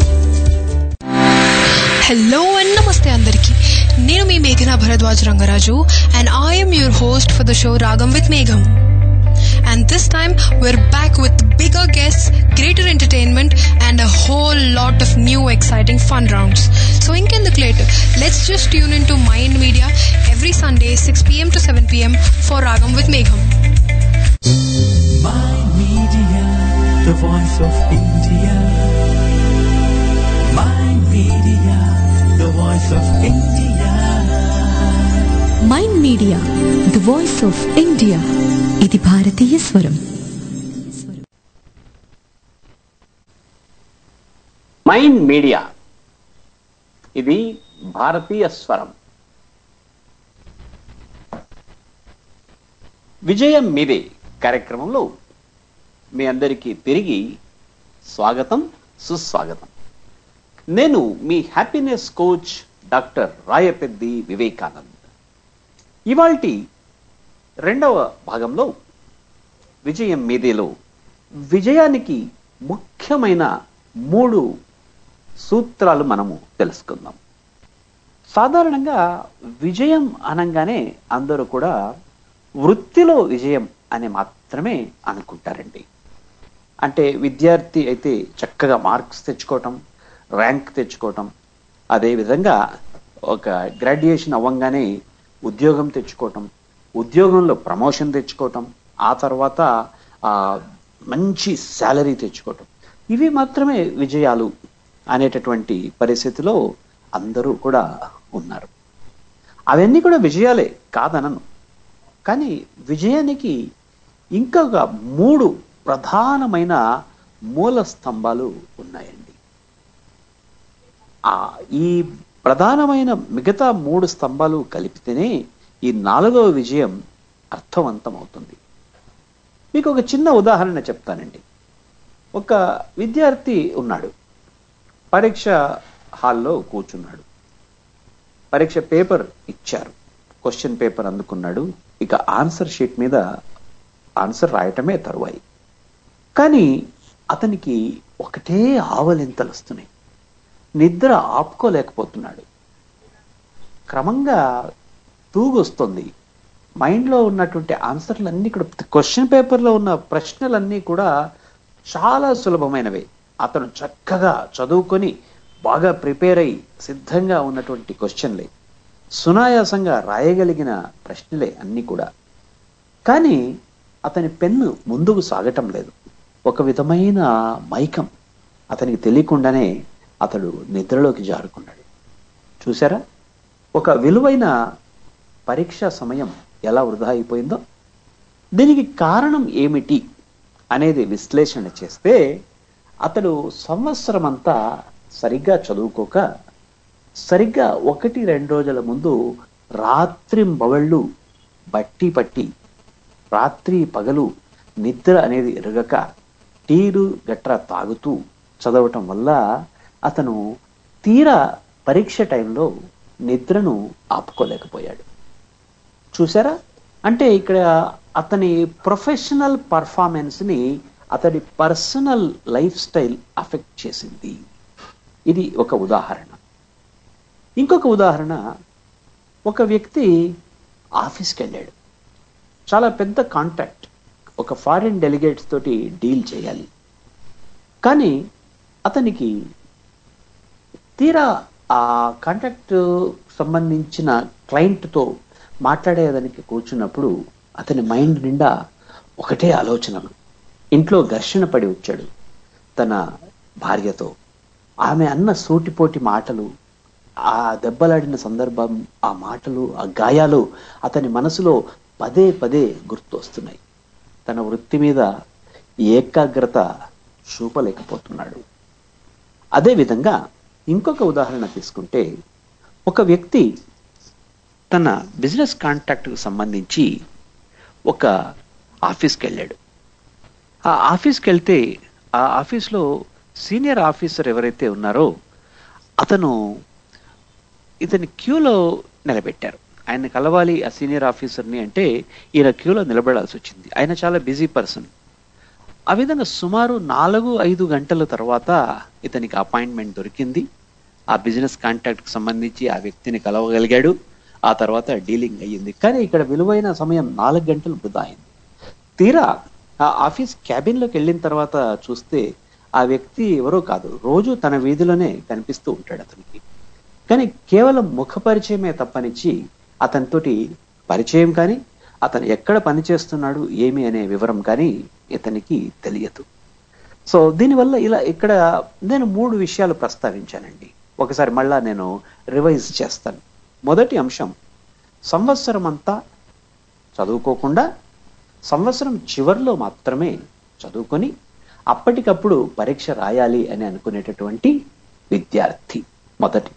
హలో అండ్ నమస్తే అందరికి నేను మీ మేఘనా Bharadwaj Rangaraju and I'm your host for the show రాగం విత్ మేఘం and this time we're back with bigger guests, greater entertainment, and a whole lot of new exciting fun rounds. So ఇంకెందుకు late let's just tune in to mind media every Sunday six PM to seven PM for Raagam with మేఘం Mind Media, the voice of India. Mind Media, the voice of India. Mind media the voice of India ఇది భారతీయ స్వరం mind media ఇది భారతీయ స్వరం విజయం మీదే కార్యక్రమంలో మీ అందరికీ తిరిగి స్వాగతం సుస్వాగతం నేను మీ happiness coach doctor Rayapeddi Vivekanand ఇవాల్టి రెండవ భాగంలో విజయం మీదేలో విజయానికి ముఖ్యమైన మూడు సూత్రాలు మనము తెలుసుకుందాం సాధారణంగా విజయం అనగానే అందరూ కూడా వృత్తిలో విజయం అని మాత్రమే అనుకుంటారండి అంటే విద్యార్థి అయితే చక్కగా మార్క్స్ తెచ్చుకోవటం ర్యాంక్ తెచ్చుకోవటం అదేవిధంగా ఒక గ్రాడ్యుయేషన్ అవ్వంగానే ఉద్యోగం తెచ్చుకోవటం ఉద్యోగంలో ప్రమోషన్ తెచ్చుకోవటం ఆ తర్వాత ఆ, మంచి శాలరీ తెచ్చుకోవటం ఇవి మాత్రమే విజయాలు అనేటటువంటి పరిస్థితిలో అందరూ కూడా ఉన్నారు అవన్నీ కూడా విజయాలే కాదనను కానీ విజయానికి ఇంకొక మూడు ప్రధానమైన మూల స్తంభాలు ఉన్నాయండి ఆ ఈ ప్రధానమైన మిగతా మూడు స్తంభాలు కలిపితేనే ఈ నాలుగవ విజయం అర్థవంతమవుతుంది మీకు ఒక చిన్న ఉదాహరణ చెప్తానండి ఒక విద్యార్థి ఉన్నాడు పరీక్ష హాల్లో కూర్చున్నాడు పరీక్ష పేపర్ ఇచ్చారు క్వశ్చన్ పేపర్ అందుకున్నాడు ఇక ఆన్సర్ షీట్ మీద ఆన్సర్ రాయటమే తరువాయి కానీ అతనికి ఒకటే ఆవలింతలు వస్తున్నాయి నిద్ర ఆపుకోలేకపోతున్నాడు క్రమంగా తూగొస్తుంది మైండ్లో ఉన్నటువంటి ఆన్సర్లన్నీ కూడా క్వశ్చన్ పేపర్లో ఉన్న ప్రశ్నలన్నీ కూడా చాలా సులభమైనవే అతను చక్కగా చదువుకొని బాగా ప్రిపేర్ అయి సిద్ధంగా ఉన్నటువంటి క్వశ్చన్లే సునాయాసంగా రాయగలిగిన ప్రశ్నలే అన్నీ కూడా కానీ అతని పెన్ను ముందుకు సాగటం లేదు ఒక విధమైన మైకం అతనికి తెలియకుండానే అతడు నిద్రలోకి జారుకున్నాడు చూసారా ఒక విలువైన పరీక్ష సమయం ఎలా వృధా అయిపోయిందో దీనికి కారణం ఏమిటి అనేది విశ్లేషణ చేస్తే అతడు సంవత్సరం అంతా సరిగ్గా చదువుకోక సరిగ్గా ఒకటి రెండు రోజుల ముందు రాత్రి బవళ్ళు బట్టి పట్టి రాత్రి పగలు నిద్ర అనేది ఎరగక టీరు గట్రా తాగుతూ చదవటం వల్ల అతను తీరా పరీక్ష టైంలో నిద్రను ఆపుకోలేకపోయాడు చూసారా అంటే ఇక్కడ అతని ప్రొఫెషనల్ పర్ఫార్మెన్స్ని అతడి పర్సనల్ లైఫ్ స్టైల్ అఫెక్ట్ చేసింది ఇది ఒక ఉదాహరణ ఇంకొక ఉదాహరణ ఒక వ్యక్తి ఆఫీస్కి వెళ్ళాడు చాలా పెద్ద కాంటాక్ట్ ఒక ఫారిన్ డెలిగేట్స్ తోటి డీల్ చేయాలి కానీ అతనికి తీరా ఆ కాంటాక్ట్ సంబంధించిన క్లయింట్తో మాట్లాడేదానికి కూర్చున్నప్పుడు అతని మైండ్ నిండా ఒకటే ఆలోచనలు ఇంట్లో ఘర్షణ పడి వచ్చాడు తన భార్యతో ఆమె అన్న సూటిపోటి మాటలు ఆ దెబ్బలాడిన సందర్భం ఆ మాటలు ఆ గాయాలు అతని మనసులో పదే పదే గుర్తొస్తున్నాయి తన వృత్తి మీద ఏకాగ్రత చూపలేకపోతున్నాడు అదేవిధంగా ఇంకొక ఉదాహరణ తీసుకుంటే ఒక వ్యక్తి తన బిజినెస్ కాంటాక్ట్కు సంబంధించి ఒక ఆఫీస్కి వెళ్ళాడు ఆ ఆఫీస్కి వెళ్తే ఆ ఆఫీస్లో సీనియర్ ఆఫీసర్ ఎవరైతే ఉన్నారో అతను ఇతని క్యూలో నిలబెట్టారు ఆయన కలవాలి ఆ సీనియర్ ఆఫీసర్ని అంటే ఈయన క్యూలో నిలబడాల్సి వచ్చింది ఆయన చాలా బిజీ పర్సన్ ఆ విధంగా సుమారు నాలుగు ఐదు గంటల తర్వాత ఇతనికి అపాయింట్మెంట్ దొరికింది ఆ బిజినెస్ కాంటాక్ట్కి సంబంధించి ఆ వ్యక్తిని కలవగలిగాడు ఆ తర్వాత డీలింగ్ అయ్యింది కానీ ఇక్కడ విలువైన సమయం నాలుగు గంటలు వృధా అయింది తీరా ఆ ఆఫీస్ క్యాబిన్లోకి వెళ్ళిన తర్వాత చూస్తే ఆ వ్యక్తి ఎవరో కాదు రోజు తన వీధిలోనే కనిపిస్తూ ఉంటాడు అతనికి కానీ కేవలం ముఖ పరిచయమే తప్పనిచ్చి అతనితోటి పరిచయం కానీ అతను ఎక్కడ పనిచేస్తున్నాడు ఏమి అనే వివరం కానీ ఇతనికి తెలియదు సో దీనివల్ల ఇలా ఇక్కడ నేను మూడు విషయాలు ప్రస్తావించానండి ఒకసారి మళ్ళా నేను రివైజ్ చేస్తాను మొదటి అంశం సంవత్సరం అంతా చదువుకోకుండా సంవత్సరం చివరిలో మాత్రమే చదువుకొని అప్పటికప్పుడు పరీక్ష రాయాలి అని అనుకునేటటువంటి విద్యార్థి మొదటి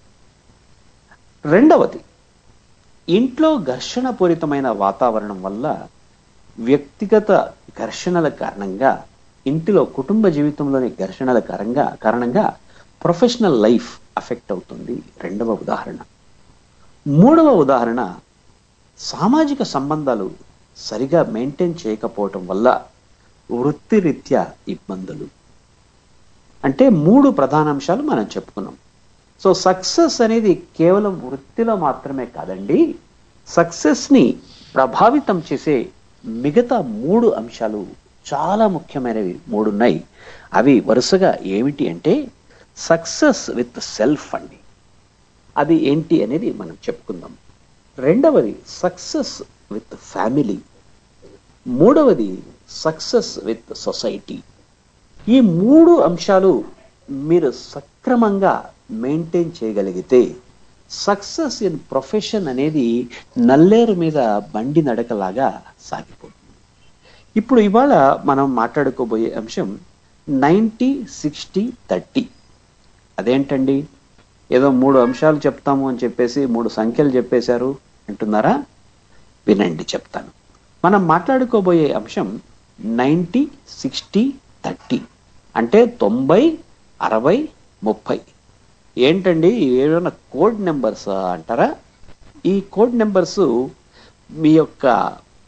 రెండవది ఇంట్లో ఘర్షణ పూరితమైన వాతావరణం వల్ల వ్యక్తిగత ఘర్షణల కారణంగా ఇంటిలో కుటుంబ జీవితంలోని ఘర్షణల కారణంగా కారణంగా ప్రొఫెషనల్ లైఫ్ అఫెక్ట్ అవుతుంది రెండవ ఉదాహరణ మూడవ ఉదాహరణ సామాజిక సంబంధాలు సరిగా మెయింటైన్ చేయకపోవటం వల్ల వృత్తిరీత్యా ఇబ్బందులు అంటే మూడు ప్రధాన అంశాలు మనం చెప్పుకున్నాం సో సక్సెస్ అనేది కేవలం వృత్తిలో మాత్రమే కాదండి సక్సెస్ని ప్రభావితం చేసే మిగతా మూడు అంశాలు చాలా ముఖ్యమైనవి మూడు ఉన్నాయి అవి వరుసగా ఏమిటి అంటే సక్సెస్ విత్ సెల్ఫ్ అండి అది ఏంటి అనేది మనం చెప్పుకుందాం రెండవది సక్సెస్ విత్ ఫ్యామిలీ మూడవది సక్సెస్ విత్ సొసైటీ ఈ మూడు అంశాలు మీరు సక్రమంగా మెయింటైన్ చేయగలిగితే సక్సెస్ ఇన్ ప్రొఫెషన్ అనేది నల్లేరు మీద బండి నడకలాగా సాగిపోతుంది ఇప్పుడు ఇవాళ మనం మాట్లాడుకోబోయే అంశం నైంటీ సిక్స్టీ థర్టీ అదేంటండి ఏదో మూడు అంశాలు చెప్తాము అని చెప్పేసి మూడు సంఖ్యలు చెప్పేశారు అంటున్నారా వినండి చెప్తాను మనం మాట్లాడుకోబోయే అంశం నైంటీ సిక్స్టీ థర్టీ అంటే తొంభై అరవై ముప్పై ఏంటండి ఏమైనా కోడ్ నెంబర్స్ అంటారా ఈ కోడ్ నెంబర్స్ మీ యొక్క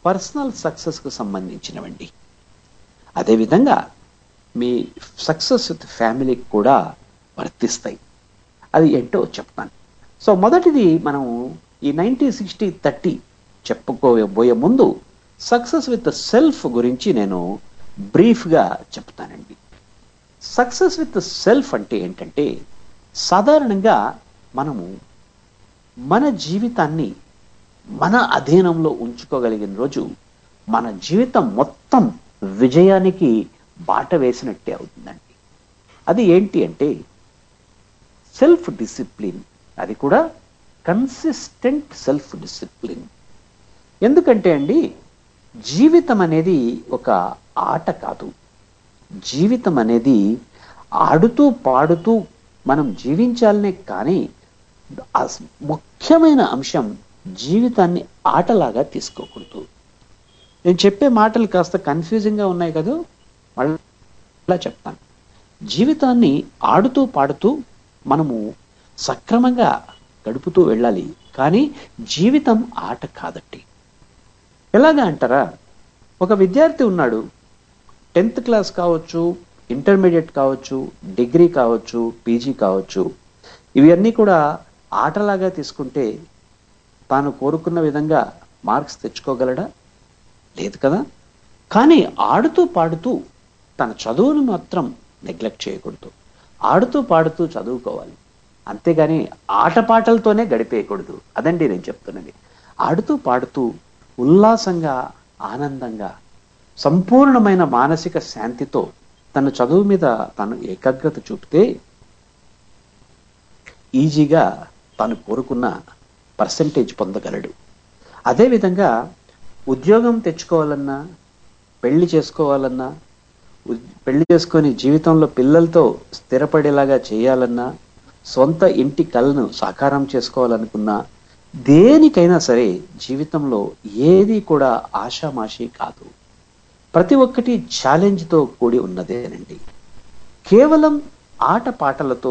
పర్సనల్ సక్సెస్కు సంబంధించినవండి అదేవిధంగా మీ సక్సెస్ విత్ ఫ్యామిలీకి కూడా వర్తిస్తాయి అది ఏంటో చెప్తాను సో మొదటిది మనం ఈ నైన్టీ సిక్స్టీ థర్టీ చెప్పుకోబోయే ముందు సక్సెస్ విత్ సెల్ఫ్ గురించి నేను బ్రీఫ్గా చెప్తానండి సక్సెస్ విత్ సెల్ఫ్ అంటే ఏంటంటే సాధారణంగా మనము మన జీవితాన్ని మన అధీనంలో ఉంచుకోగలిగిన రోజు మన జీవితం మొత్తం విజయానికి బాట వేసినట్టే అవుతుందండి అది ఏంటి అంటే సెల్ఫ్ డిసిప్లిన్ అది కూడా కన్సిస్టెంట్ సెల్ఫ్ డిసిప్లిన్ ఎందుకంటే అండి జీవితం అనేది ఒక ఆట కాదు జీవితం అనేది ఆడుతూ పాడుతూ మనం జీవించాలనే కానీ ఆ ముఖ్యమైన అంశం జీవితాన్ని ఆటలాగా తీసుకోకూడదు నేను చెప్పే మాటలు కాస్త కన్ఫ్యూజింగ్గా ఉన్నాయి కదా మళ్ళా చెప్తాను జీవితాన్ని ఆడుతూ పాడుతూ మనము సక్రమంగా గడుపుతూ వెళ్ళాలి కానీ జీవితం ఆట కాదట్టి ఎలాగా అంటారా ఒక విద్యార్థి ఉన్నాడు టెన్త్ క్లాస్ కావచ్చు ఇంటర్మీడియట్ కావచ్చు డిగ్రీ కావచ్చు పీజీ కావచ్చు ఇవన్నీ కూడా ఆటలాగా తీసుకుంటే తాను కోరుకున్న విధంగా మార్క్స్ తెచ్చుకోగలడా లేదు కదా కానీ ఆడుతూ పాడుతూ తన చదువును మాత్రం నెగ్లెక్ట్ చేయకూడదు ఆడుతూ పాడుతూ చదువుకోవాలి అంతేగాని ఆటపాటలతోనే గడిపేయకూడదు అదండి నేను చెప్తున్నది ఆడుతూ పాడుతూ ఉల్లాసంగా ఆనందంగా సంపూర్ణమైన మానసిక శాంతితో తన చదువు మీద తను ఏకాగ్రత చూపితే ఈజీగా తను కోరుకున్న పర్సంటేజ్ పొందగలడు అదేవిధంగా ఉద్యోగం తెచ్చుకోవాలన్నా పెళ్లి చేసుకోవాలన్నా ఉద్- పెళ్లి చేసుకొని జీవితంలో పిల్లలతో స్థిరపడేలాగా చేయాలన్నా సొంత ఇంటి కలను సాకారం చేసుకోవాలనుకున్నా దేనికైనా సరే జీవితంలో ఏది కూడా ఆషామాషి కాదు ప్రతి ఒక్కటి ఛాలెంజ్తో కూడి ఉన్నదేనండి కేవలం ఆట పాటలతో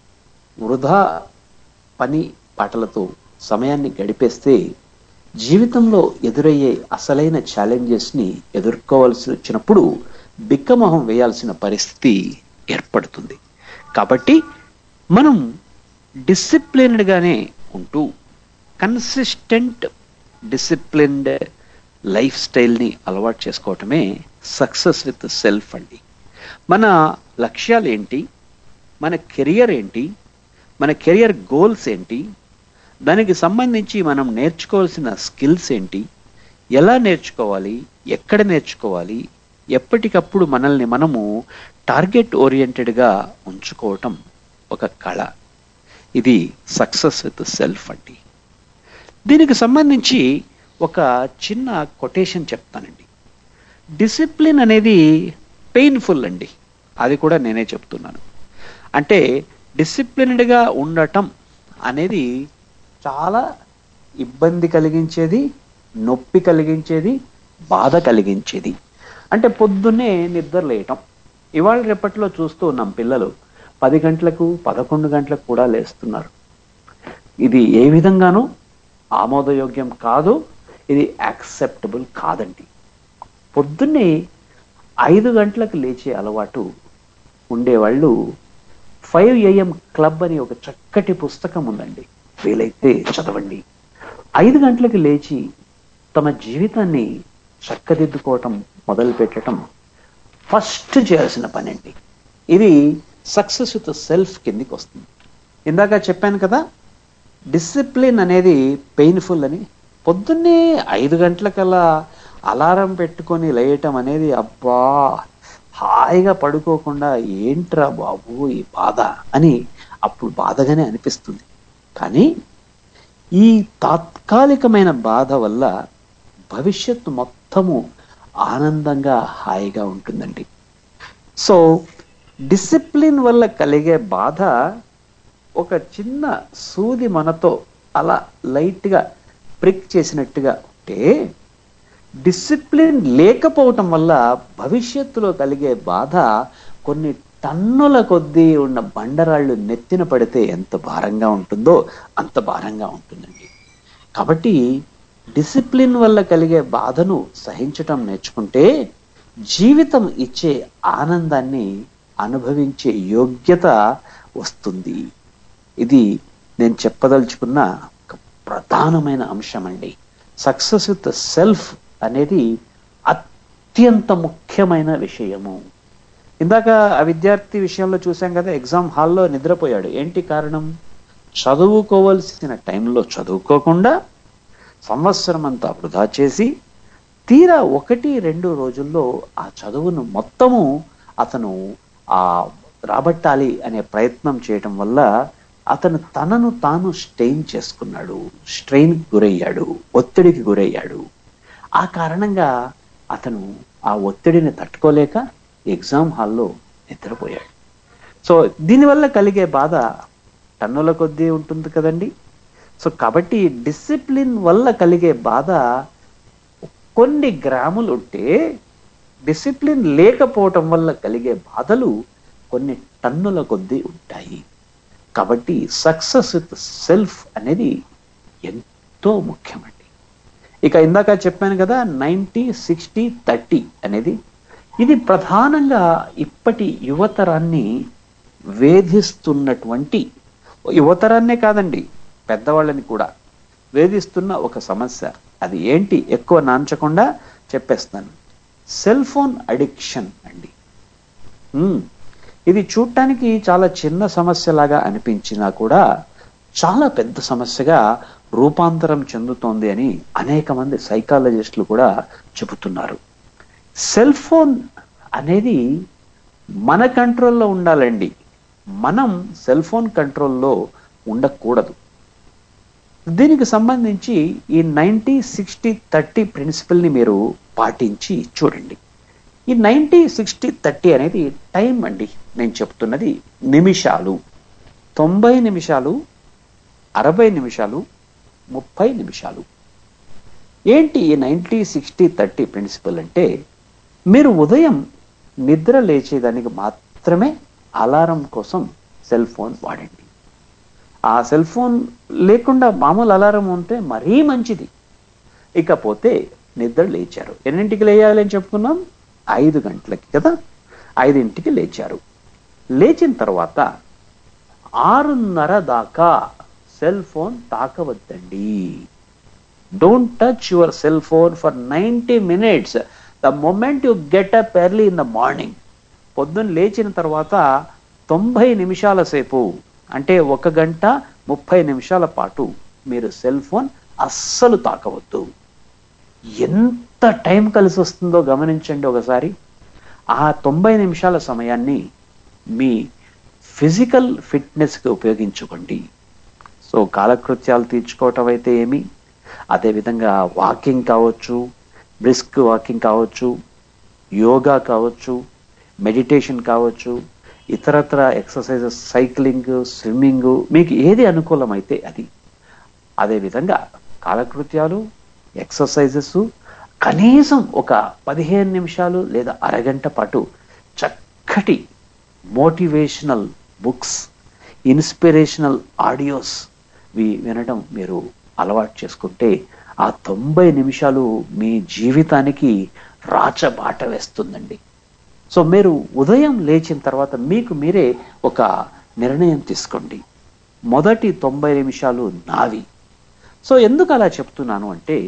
వృధా పని పాటలతో సమయాన్ని గడిపేస్తే జీవితంలో ఎదురయ్యే అసలైన ఛాలెంజెస్ని ఎదుర్కోవాల్సి వచ్చినప్పుడు బిక్కమొహం వేయాల్సిన పరిస్థితి ఏర్పడుతుంది కాబట్టి మనం డిసిప్లిన్డ్గానే ఉంటూ కన్సిస్టెంట్ డిసిప్లిన్డ్ లైఫ్ స్టైల్ని అలవాటు చేసుకోవటమే సక్సెస్ విత్ సెల్ఫ్ అండి మన లక్ష్యాలు ఏంటి మన కెరియర్ ఏంటి మన కెరియర్ గోల్స్ ఏంటి దానికి సంబంధించి మనం నేర్చుకోవాల్సిన స్కిల్స్ ఏంటి ఎలా నేర్చుకోవాలి ఎక్కడ నేర్చుకోవాలి ఎప్పటికప్పుడు మనల్ని మనము టార్గెట్ ఓరియంటెడ్గా ఉంచుకోవటం ఒక కళ ఇది సక్సెస్ విత్ సెల్ఫ్ అండి దీనికి సంబంధించి ఒక చిన్న కొటేషన్ చెప్తానండి డిసిప్లిన్ అనేది పెయిన్ఫుల్ అండి అది కూడా నేనే చెప్తున్నాను అంటే డిసిప్లిన్డ్గా ఉండటం అనేది చాలా ఇబ్బంది కలిగించేది నొప్పి కలిగించేది బాధ కలిగించేది అంటే పొద్దున్నే నిద్ర లేయటం ఇవాళ రేపట్లో చూస్తూ ఉన్నాం పిల్లలు పది గంటలకు పదకొండు గంటలకు కూడా లేస్తున్నారు ఇది ఏ విధంగానూ ఆమోదయోగ్యం కాదు ఇది యాక్సెప్టబుల్ కాదండి పొద్దున్నే ఐదు గంటలకు లేచే అలవాటు ఉండేవాళ్ళు ఫైవ్ ఏఎం క్లబ్ అని ఒక చక్కటి పుస్తకం ఉందండి వీలైతే చదవండి ఐదు గంటలకు లేచి తమ జీవితాన్ని చక్కదిద్దుకోవటం మొదలు పెట్టడం ఫస్ట్ చేయాల్సిన పని అండి ఇది సక్సెస్ విత్ సెల్ఫ్ కిందికి వస్తుంది ఇందాక చెప్పాను కదా డిసిప్లిన్ అనేది పెయిన్ఫుల్ అని పొద్దున్నే ఐదు గంటలకల్లా అలారం పెట్టుకొని లేయటం అనేది అబ్బా హాయిగా పడుకోకుండా ఏంట్రా బాబు ఈ బాధ అని అప్పుడు బాధగానే అనిపిస్తుంది కానీ ఈ తాత్కాలికమైన బాధ వల్ల భవిష్యత్తు మొత్తము ఆనందంగా హాయిగా ఉంటుందండి సో డిసిప్లిన్ వల్ల కలిగే బాధ ఒక చిన్న సూది మనతో అలా లైట్గా ప్రిక్ చేసినట్టుగా ఉంటే డిసిప్లిన్ లేకపోవటం వల్ల భవిష్యత్తులో కలిగే బాధ కొన్ని టన్నుల కొద్దీ ఉన్న బండరాళ్ళు నెత్తిన పడితే ఎంత భారంగా ఉంటుందో అంత భారంగా ఉంటుందండి కాబట్టి డిసిప్లిన్ వల్ల కలిగే బాధను సహించటం నేర్చుకుంటే జీవితం ఇచ్చే ఆనందాన్ని అనుభవించే యోగ్యత వస్తుంది ఇది నేను చెప్పదలుచుకున్న ఒక ప్రధానమైన అంశం అండి సక్సెస్ విత్ సెల్ఫ్ అనేది అత్యంత ముఖ్యమైన విషయము ఇందాక ఆ విద్యార్థి విషయంలో చూసాం కదా ఎగ్జామ్ హాల్లో నిద్రపోయాడు ఏంటి కారణం చదువుకోవలసిన టైంలో చదువుకోకుండా సంవత్సరం అంతా వృధా చేసి తీరా ఒకటి రెండు రోజుల్లో ఆ చదువును మొత్తము అతను ఆ రాబట్టాలి అనే ప్రయత్నం చేయటం వల్ల అతను తనను తాను స్ట్రెయిన్ చేసుకున్నాడు స్ట్రెయిన్ గురయ్యాడు ఒత్తిడికి గురయ్యాడు ఆ కారణంగా అతను ఆ ఒత్తిడిని తట్టుకోలేక ఎగ్జామ్ హాల్లో నిద్రపోయాడు సో దీనివల్ల కలిగే బాధ టన్నుల కొద్దీ ఉంటుంది కదండి సో కాబట్టి డిసిప్లిన్ వల్ల కలిగే బాధ కొన్ని గ్రాములు ఉంటే డిసిప్లిన్ లేకపోవటం వల్ల కలిగే బాధలు కొన్ని టన్నుల కొద్దీ ఉంటాయి కాబట్టి సక్సెస్ విత్ సెల్ఫ్ అనేది ఎంతో ముఖ్యమండి ఇక ఇందాక చెప్పాను కదా నైంటీ సిక్స్టీ థర్టీ అనేది ఇది ప్రధానంగా ఇప్పటి యువతరాన్ని వేధిస్తున్నటువంటి యువతరాన్నే కాదండి పెద్దవాళ్ళని కూడా వేధిస్తున్న ఒక సమస్య అది ఏంటి ఎక్కువ నాంచకుండా చెప్పేస్తాను సెల్ ఫోన్ అడిక్షన్ అండి ఉమ్, ఇది చూడటానికి చాలా చిన్న సమస్యలాగా అనిపించినా కూడా చాలా పెద్ద సమస్యగా రూపాంతరం చెందుతోంది అని అనేక మంది సైకాలజిస్టులు కూడా చెబుతున్నారు సెల్ ఫోన్ అనేది మన కంట్రోల్లో ఉండాలండి మనం సెల్ ఫోన్ కంట్రోల్లో ఉండకూడదు దీనికి సంబంధించి ఈ నైంటీ సిక్స్టీ థర్టీ ప్రిన్సిపల్ని మీరు పాటించి చూడండి ఈ నైంటీ సిక్స్టీ థర్టీ అనేది టైం అండి నేను చెప్తున్నది నిమిషాలు తొంభై నిమిషాలు అరవై నిమిషాలు ముప్పై నిమిషాలు ఏంటి ఈ నైంటీ సిక్స్టీ థర్టీ ప్రిన్సిపల్ అంటే మీరు ఉదయం నిద్ర లేచేదానికి మాత్రమే అలారం కోసం సెల్ ఫోన్ వాడండి ఆ సెల్ ఫోన్ లేకుండా మామూలు అలారం ఉంటే మరీ మంచిది ఇకపోతే నిద్ర లేచారు ఎన్నింటికి లేయాలి అని చెప్పుకున్నాం ఐదు గంటలకి కదా ఐదింటికి లేచారు లేచిన తర్వాత ఆరున్నర దాకా సెల్ ఫోన్ తాకవద్దండి don't touch your cell phone for ninety minutes the moment you get up early in the morning పొద్దున్న లేచిన తర్వాత తొంభై నిమిషాల సేపు అంటే ఒక గంట ముప్పై నిమిషాల పాటు మీరు సెల్ ఫోన్ అస్సలు తాకవద్దు ఎంత టైం కలిసి వస్తుందో గమనించండి ఒకసారి ఆ తొంభై నిమిషాల సమయాన్ని మీ ఫిజికల్ ఫిట్నెస్కి ఉపయోగించుకోండి సో కాలకృత్యాలు తీర్చుకోవటం అయితే ఏమి అదేవిధంగా వాకింగ్ కావచ్చు బ్రిస్క్ వాకింగ్ కావచ్చు యోగా కావచ్చు మెడిటేషన్ కావచ్చు ఇతరత్ర ఎక్సర్సైజెస్ సైక్లింగ్ స్విమ్మింగ్ మీకు ఏది అనుకూలమైతే అది అదేవిధంగా కాలకృత్యాలు ఎక్సర్సైజెస్ కనీసం ఒక పదిహేను నిమిషాలు లేదా అరగంట పాటు చక్కటి మోటివేషనల్ బుక్స్ ఇన్స్పిరేషనల్ ఆడియోస్ వి వినడం మీరు అలవాటు చేసుకుంటే ఆ తొంభై నిమిషాలు మీ జీవితానికి రాచబాట వేస్తుందండి సో మీరు ఉదయం లేచిన తర్వాత మీకు మీరే ఒక నిర్ణయం తీసుకోండి మొదటి తొంభై నిమిషాలు నావి సో ఎందుకు అలా చెప్తున్నాను అంటే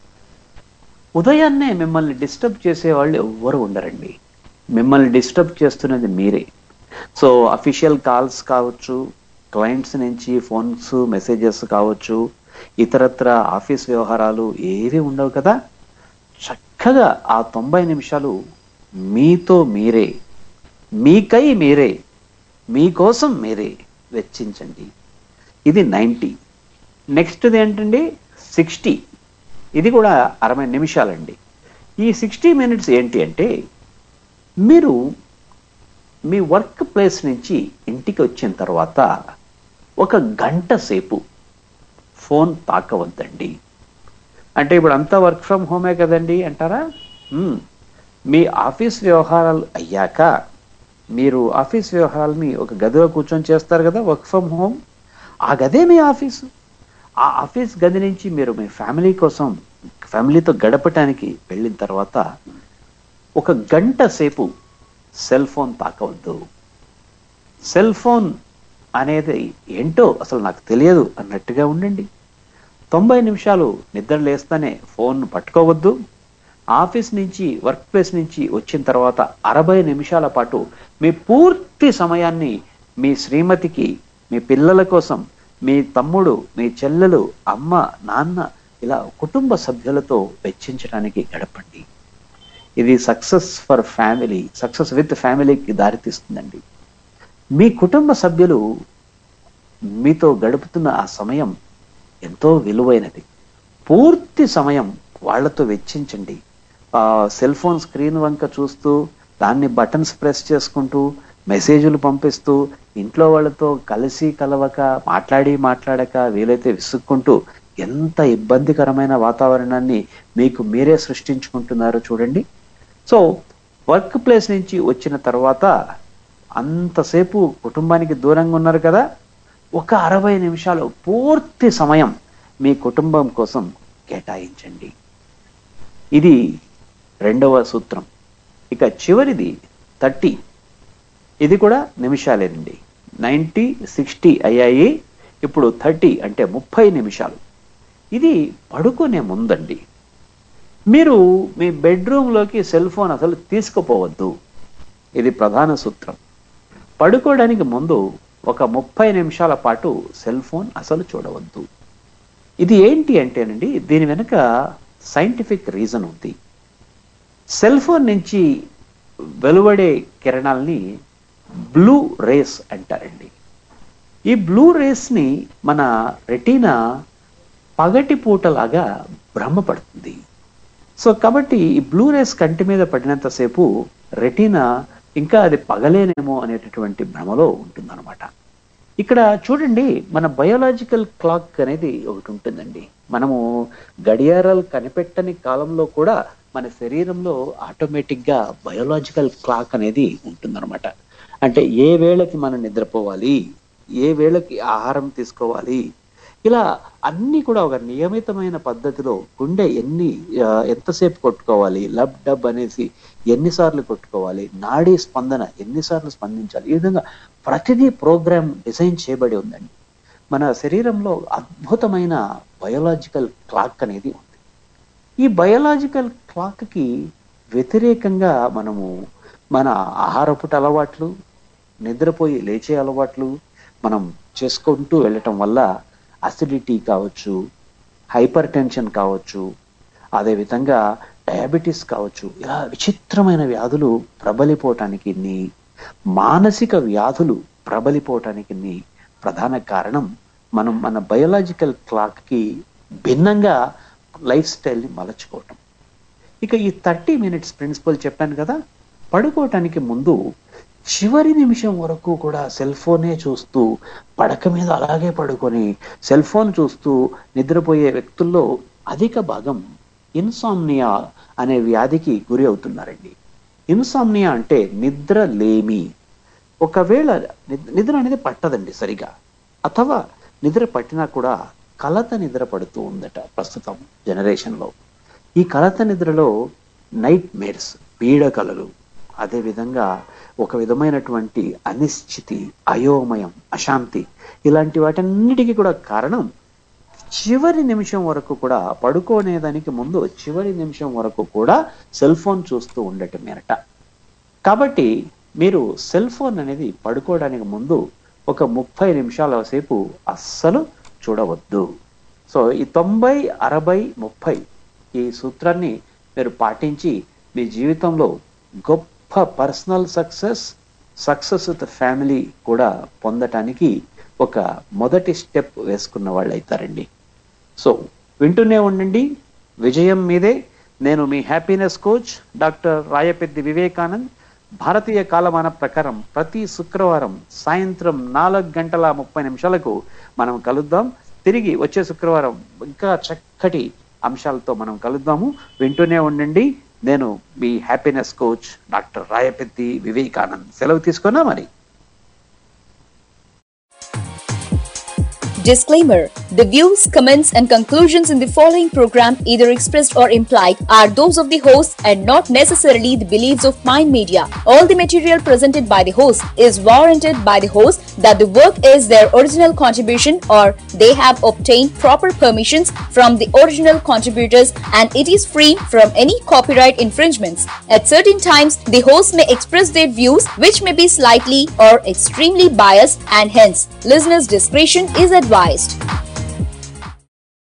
ఉదయాన్నే మిమ్మల్ని డిస్టర్బ్ చేసే వాళ్ళు ఎవ్వరు ఉండరండి మిమ్మల్ని డిస్టర్బ్ చేస్తున్నది మీరే సో అఫీషియల్ కాల్స్ కావచ్చు క్లయింట్స్ నుంచి ఫోన్స్ మెసేజెస్ కావచ్చు ఇతరత్ర ఆఫీస్ వ్యవహారాలు ఏవి ఉండవు కదా చక్కగా ఆ తొంభై నిమిషాలు మీతో మీరే మీకై మీరే మీకోసం మీరే వెచ్చించండి ఇది నైంటీ నెక్స్ట్ది ఏంటండి సిక్స్టీ ఇది కూడా అరవై నిమిషాలండి ఈ సిక్స్టీ మినిట్స్ ఏంటి అంటే మీరు మీ వర్క్ ప్లేస్ నుంచి ఇంటికి వచ్చిన తర్వాత ఒక గంట సేపు ఫోన్ తాకవద్దండి అంటే ఇప్పుడు అంతా వర్క్ ఫ్రమ్ హోమే కదండి అంటారా మ్మ్. మీ ఆఫీస్ వ్యవహారాలు అయ్యాక మీరు ఆఫీస్ వ్యవహారాలని ఒక గదిలో కూర్చొని చేస్తారు కదా వర్క్ ఫ్రమ్ హోమ్ ఆ గదే మీ ఆఫీసు ఆ ఆఫీస్ గది నుంచి మీరు మీ ఫ్యామిలీ కోసం ఫ్యామిలీతో గడపటానికి వెళ్ళిన తర్వాత ఒక గంట సేపు సెల్ ఫోన్ తాకవద్దు సెల్ ఫోన్ అనేది ఏంటో అసలు నాకు తెలియదు అన్నట్టుగా ఉండండి తొంభై నిమిషాలు నిద్ర లేస్తానే ఫోన్ పట్టుకోవద్దు ఆఫీస్ నుంచి వర్క్ ప్లేస్ నుంచి వచ్చిన తర్వాత అరవై నిమిషాల పాటు మీ పూర్తి సమయాన్ని మీ శ్రీమతికి మీ పిల్లల కోసం మీ తమ్ముడు మీ చెల్లెలు అమ్మ నాన్న ఇలా కుటుంబ సభ్యులతో వెచ్చించడానికి గడపండి ఇది success for family success with ఫ్యామిలీకి దారితీస్తుందండి మీ కుటుంబ సభ్యులు మీతో గడుపుతున్న ఆ సమయం ఎంతో విలువైనది పూర్తి సమయం వాళ్ళతో వెచ్చించండి ఆ సెల్ ఫోన్ స్క్రీన్ వంక చూస్తూ దాన్ని బటన్స్ ప్రెస్ చేసుకుంటూ మెసేజ్లు పంపిస్తూ ఇంట్లో వాళ్ళతో కలిసి కలవక మాట్లాడి మాట్లాడక వీలైతే విసుక్కుంటూ ఎంత ఇబ్బందికరమైన వాతావరణాన్ని మీకు మీరే సృష్టించుకుంటున్నారో చూడండి సో వర్క్ ప్లేస్ నుంచి వచ్చిన తర్వాత అంతసేపు కుటుంబానికి దూరంగా ఉన్నారు కదా ఒక అరవై నిమిషాలు పూర్తి సమయం మీ కుటుంబం కోసం కేటాయించండి ఇది రెండవ సూత్రం ఇక చివరిది థర్టీ ఇది కూడా నిమిషాలేనండి నైంటీ సిక్స్టీ అయ్యాయి ఇప్పుడు థర్టీ అంటే ముప్పై నిమిషాలు ఇది పడుకునే ముందండి మీరు మీ బెడ్రూమ్లోకి సెల్ ఫోన్ అసలు తీసుకుపోవద్దు ఇది ప్రధాన సూత్రం పడుకోవడానికి ముందు ఒక ముప్పై నిమిషాల పాటు సెల్ ఫోన్ అసలు చూడవద్దు ఇది ఏంటి అంటేనండి దీని వెనుక సైంటిఫిక్ రీజన్ ఉంది సెల్ ఫోన్ నుంచి వెలువడే కిరణాల్ని బ్లూ రేస్ అంటారండి ఈ బ్లూ రేస్ని మన రెటీనా పగటి పూటలాగా భ్రమపడుతుంది సో కాబట్టి ఈ బ్లూ రేస్ కంటి మీద పడినంతసేపు రెటీనా ఇంకా అది పగలేనేమో అనేటటువంటి భ్రమలో ఉంటుందన్నమాట ఇక్కడ చూడండి మన బయోలాజికల్ క్లాక్ అనేది ఒకటి ఉంటుందండి మనము గడియారాలు కనిపెట్టని కాలంలో కూడా మన శరీరంలో ఆటోమేటిక్ గా బయోలాజికల్ క్లాక్ అనేది ఉంటుందన్నమాట అంటే ఏ వేళకి మనం నిద్రపోవాలి ఏ వేళకి ఆహారం తీసుకోవాలి ఇలా అన్ని కూడా ఒక నియమితమైన పద్ధతిలో గుండె ఎన్ని ఆ, ఎంతసేపు కొట్టుకోవాలి లబ్ డబ్ అనేసి ఎన్నిసార్లు కొట్టుకోవాలి నాడీ స్పందన ఎన్నిసార్లు స్పందించాలి ఈ విధంగా ప్రతిదీ ప్రోగ్రామ్ డిజైన్ చేయబడి ఉందండి మన శరీరంలో అద్భుతమైన బయోలాజికల్ క్లాక్ అనేది ఉంది ఈ బయోలాజికల్ క్లాక్కి వ్యతిరేకంగా మనము మన ఆహారపుట అలవాట్లు నిద్రపోయి లేచే అలవాట్లు మనం చేసుకుంటూ వెళ్ళటం వల్ల అసిడిటీ కావచ్చు హైపర్ టెన్షన్ కావచ్చు అదేవిధంగా డయాబెటీస్ కావచ్చు ఇలా విచిత్రమైన వ్యాధులు ప్రబలిపోవటానికి నీ మానసిక వ్యాధులు ప్రబలిపోవటానికి నీ ప్రధాన కారణం మనం మన బయోలాజికల్ క్లాక్కి భిన్నంగా లైఫ్ స్టైల్ని మలచుకోవటం ఇక ఈ థర్టీ మినిట్స్ ప్రిన్సిపల్ చెప్పాను కదా పడుకోవటానికి ముందు చివరి నిమిషం వరకు కూడా సెల్ ఫోనే చూస్తూ పడక మీద అలాగే పడుకొని సెల్ ఫోన్ చూస్తూ నిద్రపోయే వ్యక్తుల్లో అధిక భాగం ఇన్సామ్నియా అనే వ్యాధికి గురి అవుతున్నారండి ఇన్సామ్నియా అంటే నిద్ర లేమి ఒకవేళ నిద్- నిద్ర అనేది పట్టదండి సరిగా అథవా నిద్ర పట్టినా కూడా కలత నిద్ర పడుతూ ఉందట ప్రస్తుతం జనరేషన్లో ఈ కలత నిద్రలో నైట్ మేర్స్ పీడ కలలు అదేవిధంగా ఒక విధమైనటువంటి అనిశ్చితి అయోమయం అశాంతి ఇలాంటి వాటన్నిటికీ కూడా కారణం చివరి నిమిషం వరకు కూడా పడుకోనేదానికి ముందు చివరి నిమిషం వరకు కూడా సెల్ ఫోన్ చూస్తూ ఉండటం మేరట కాబట్టి మీరు సెల్ ఫోన్ అనేది పడుకోవడానికి ముందు ఒక ముప్పై నిమిషాల సేపు అస్సలు చూడవద్దు సో ఈ తొంభై అరవై ముప్పై ఈ సూత్రాన్ని మీరు పాటించి మీ జీవితంలో గొప్ప personal success success with family కూడా పొందటానికి ఒక మొదటి స్టెప్ వేసుకున్న వాళ్ళు అవుతారండి సో వింటూనే ఉండండి విజయం మీదే నేను మీ happiness coach doctor Rayapeddi Vivekanand భారతీయ కాలమాన ప్రకారం ప్రతి శుక్రవారం సాయంత్రం నాలుగు గంటల ముప్పై నిమిషాలకు మనం కలుద్దాం తిరిగి వచ్చే శుక్రవారం ఇంకా చక్కటి అంశాలతో మనం కలుద్దాము వింటూనే ఉండండి నేను మీ happiness coach doctor Rayapeddi Vivekanand సెలవు తీసుకున్నా మరి Disclaimer The views, comments, and conclusions in the following program, either expressed or implied, are those of the host and not necessarily the beliefs of Mind Media. All the material presented by the host is warranted by the host that the work is their original contribution or they have obtained proper permissions from the original contributors and it is free from any copyright infringements. At certain times, the host may express their views which may be slightly or extremely biased and hence listeners' discretion is advised.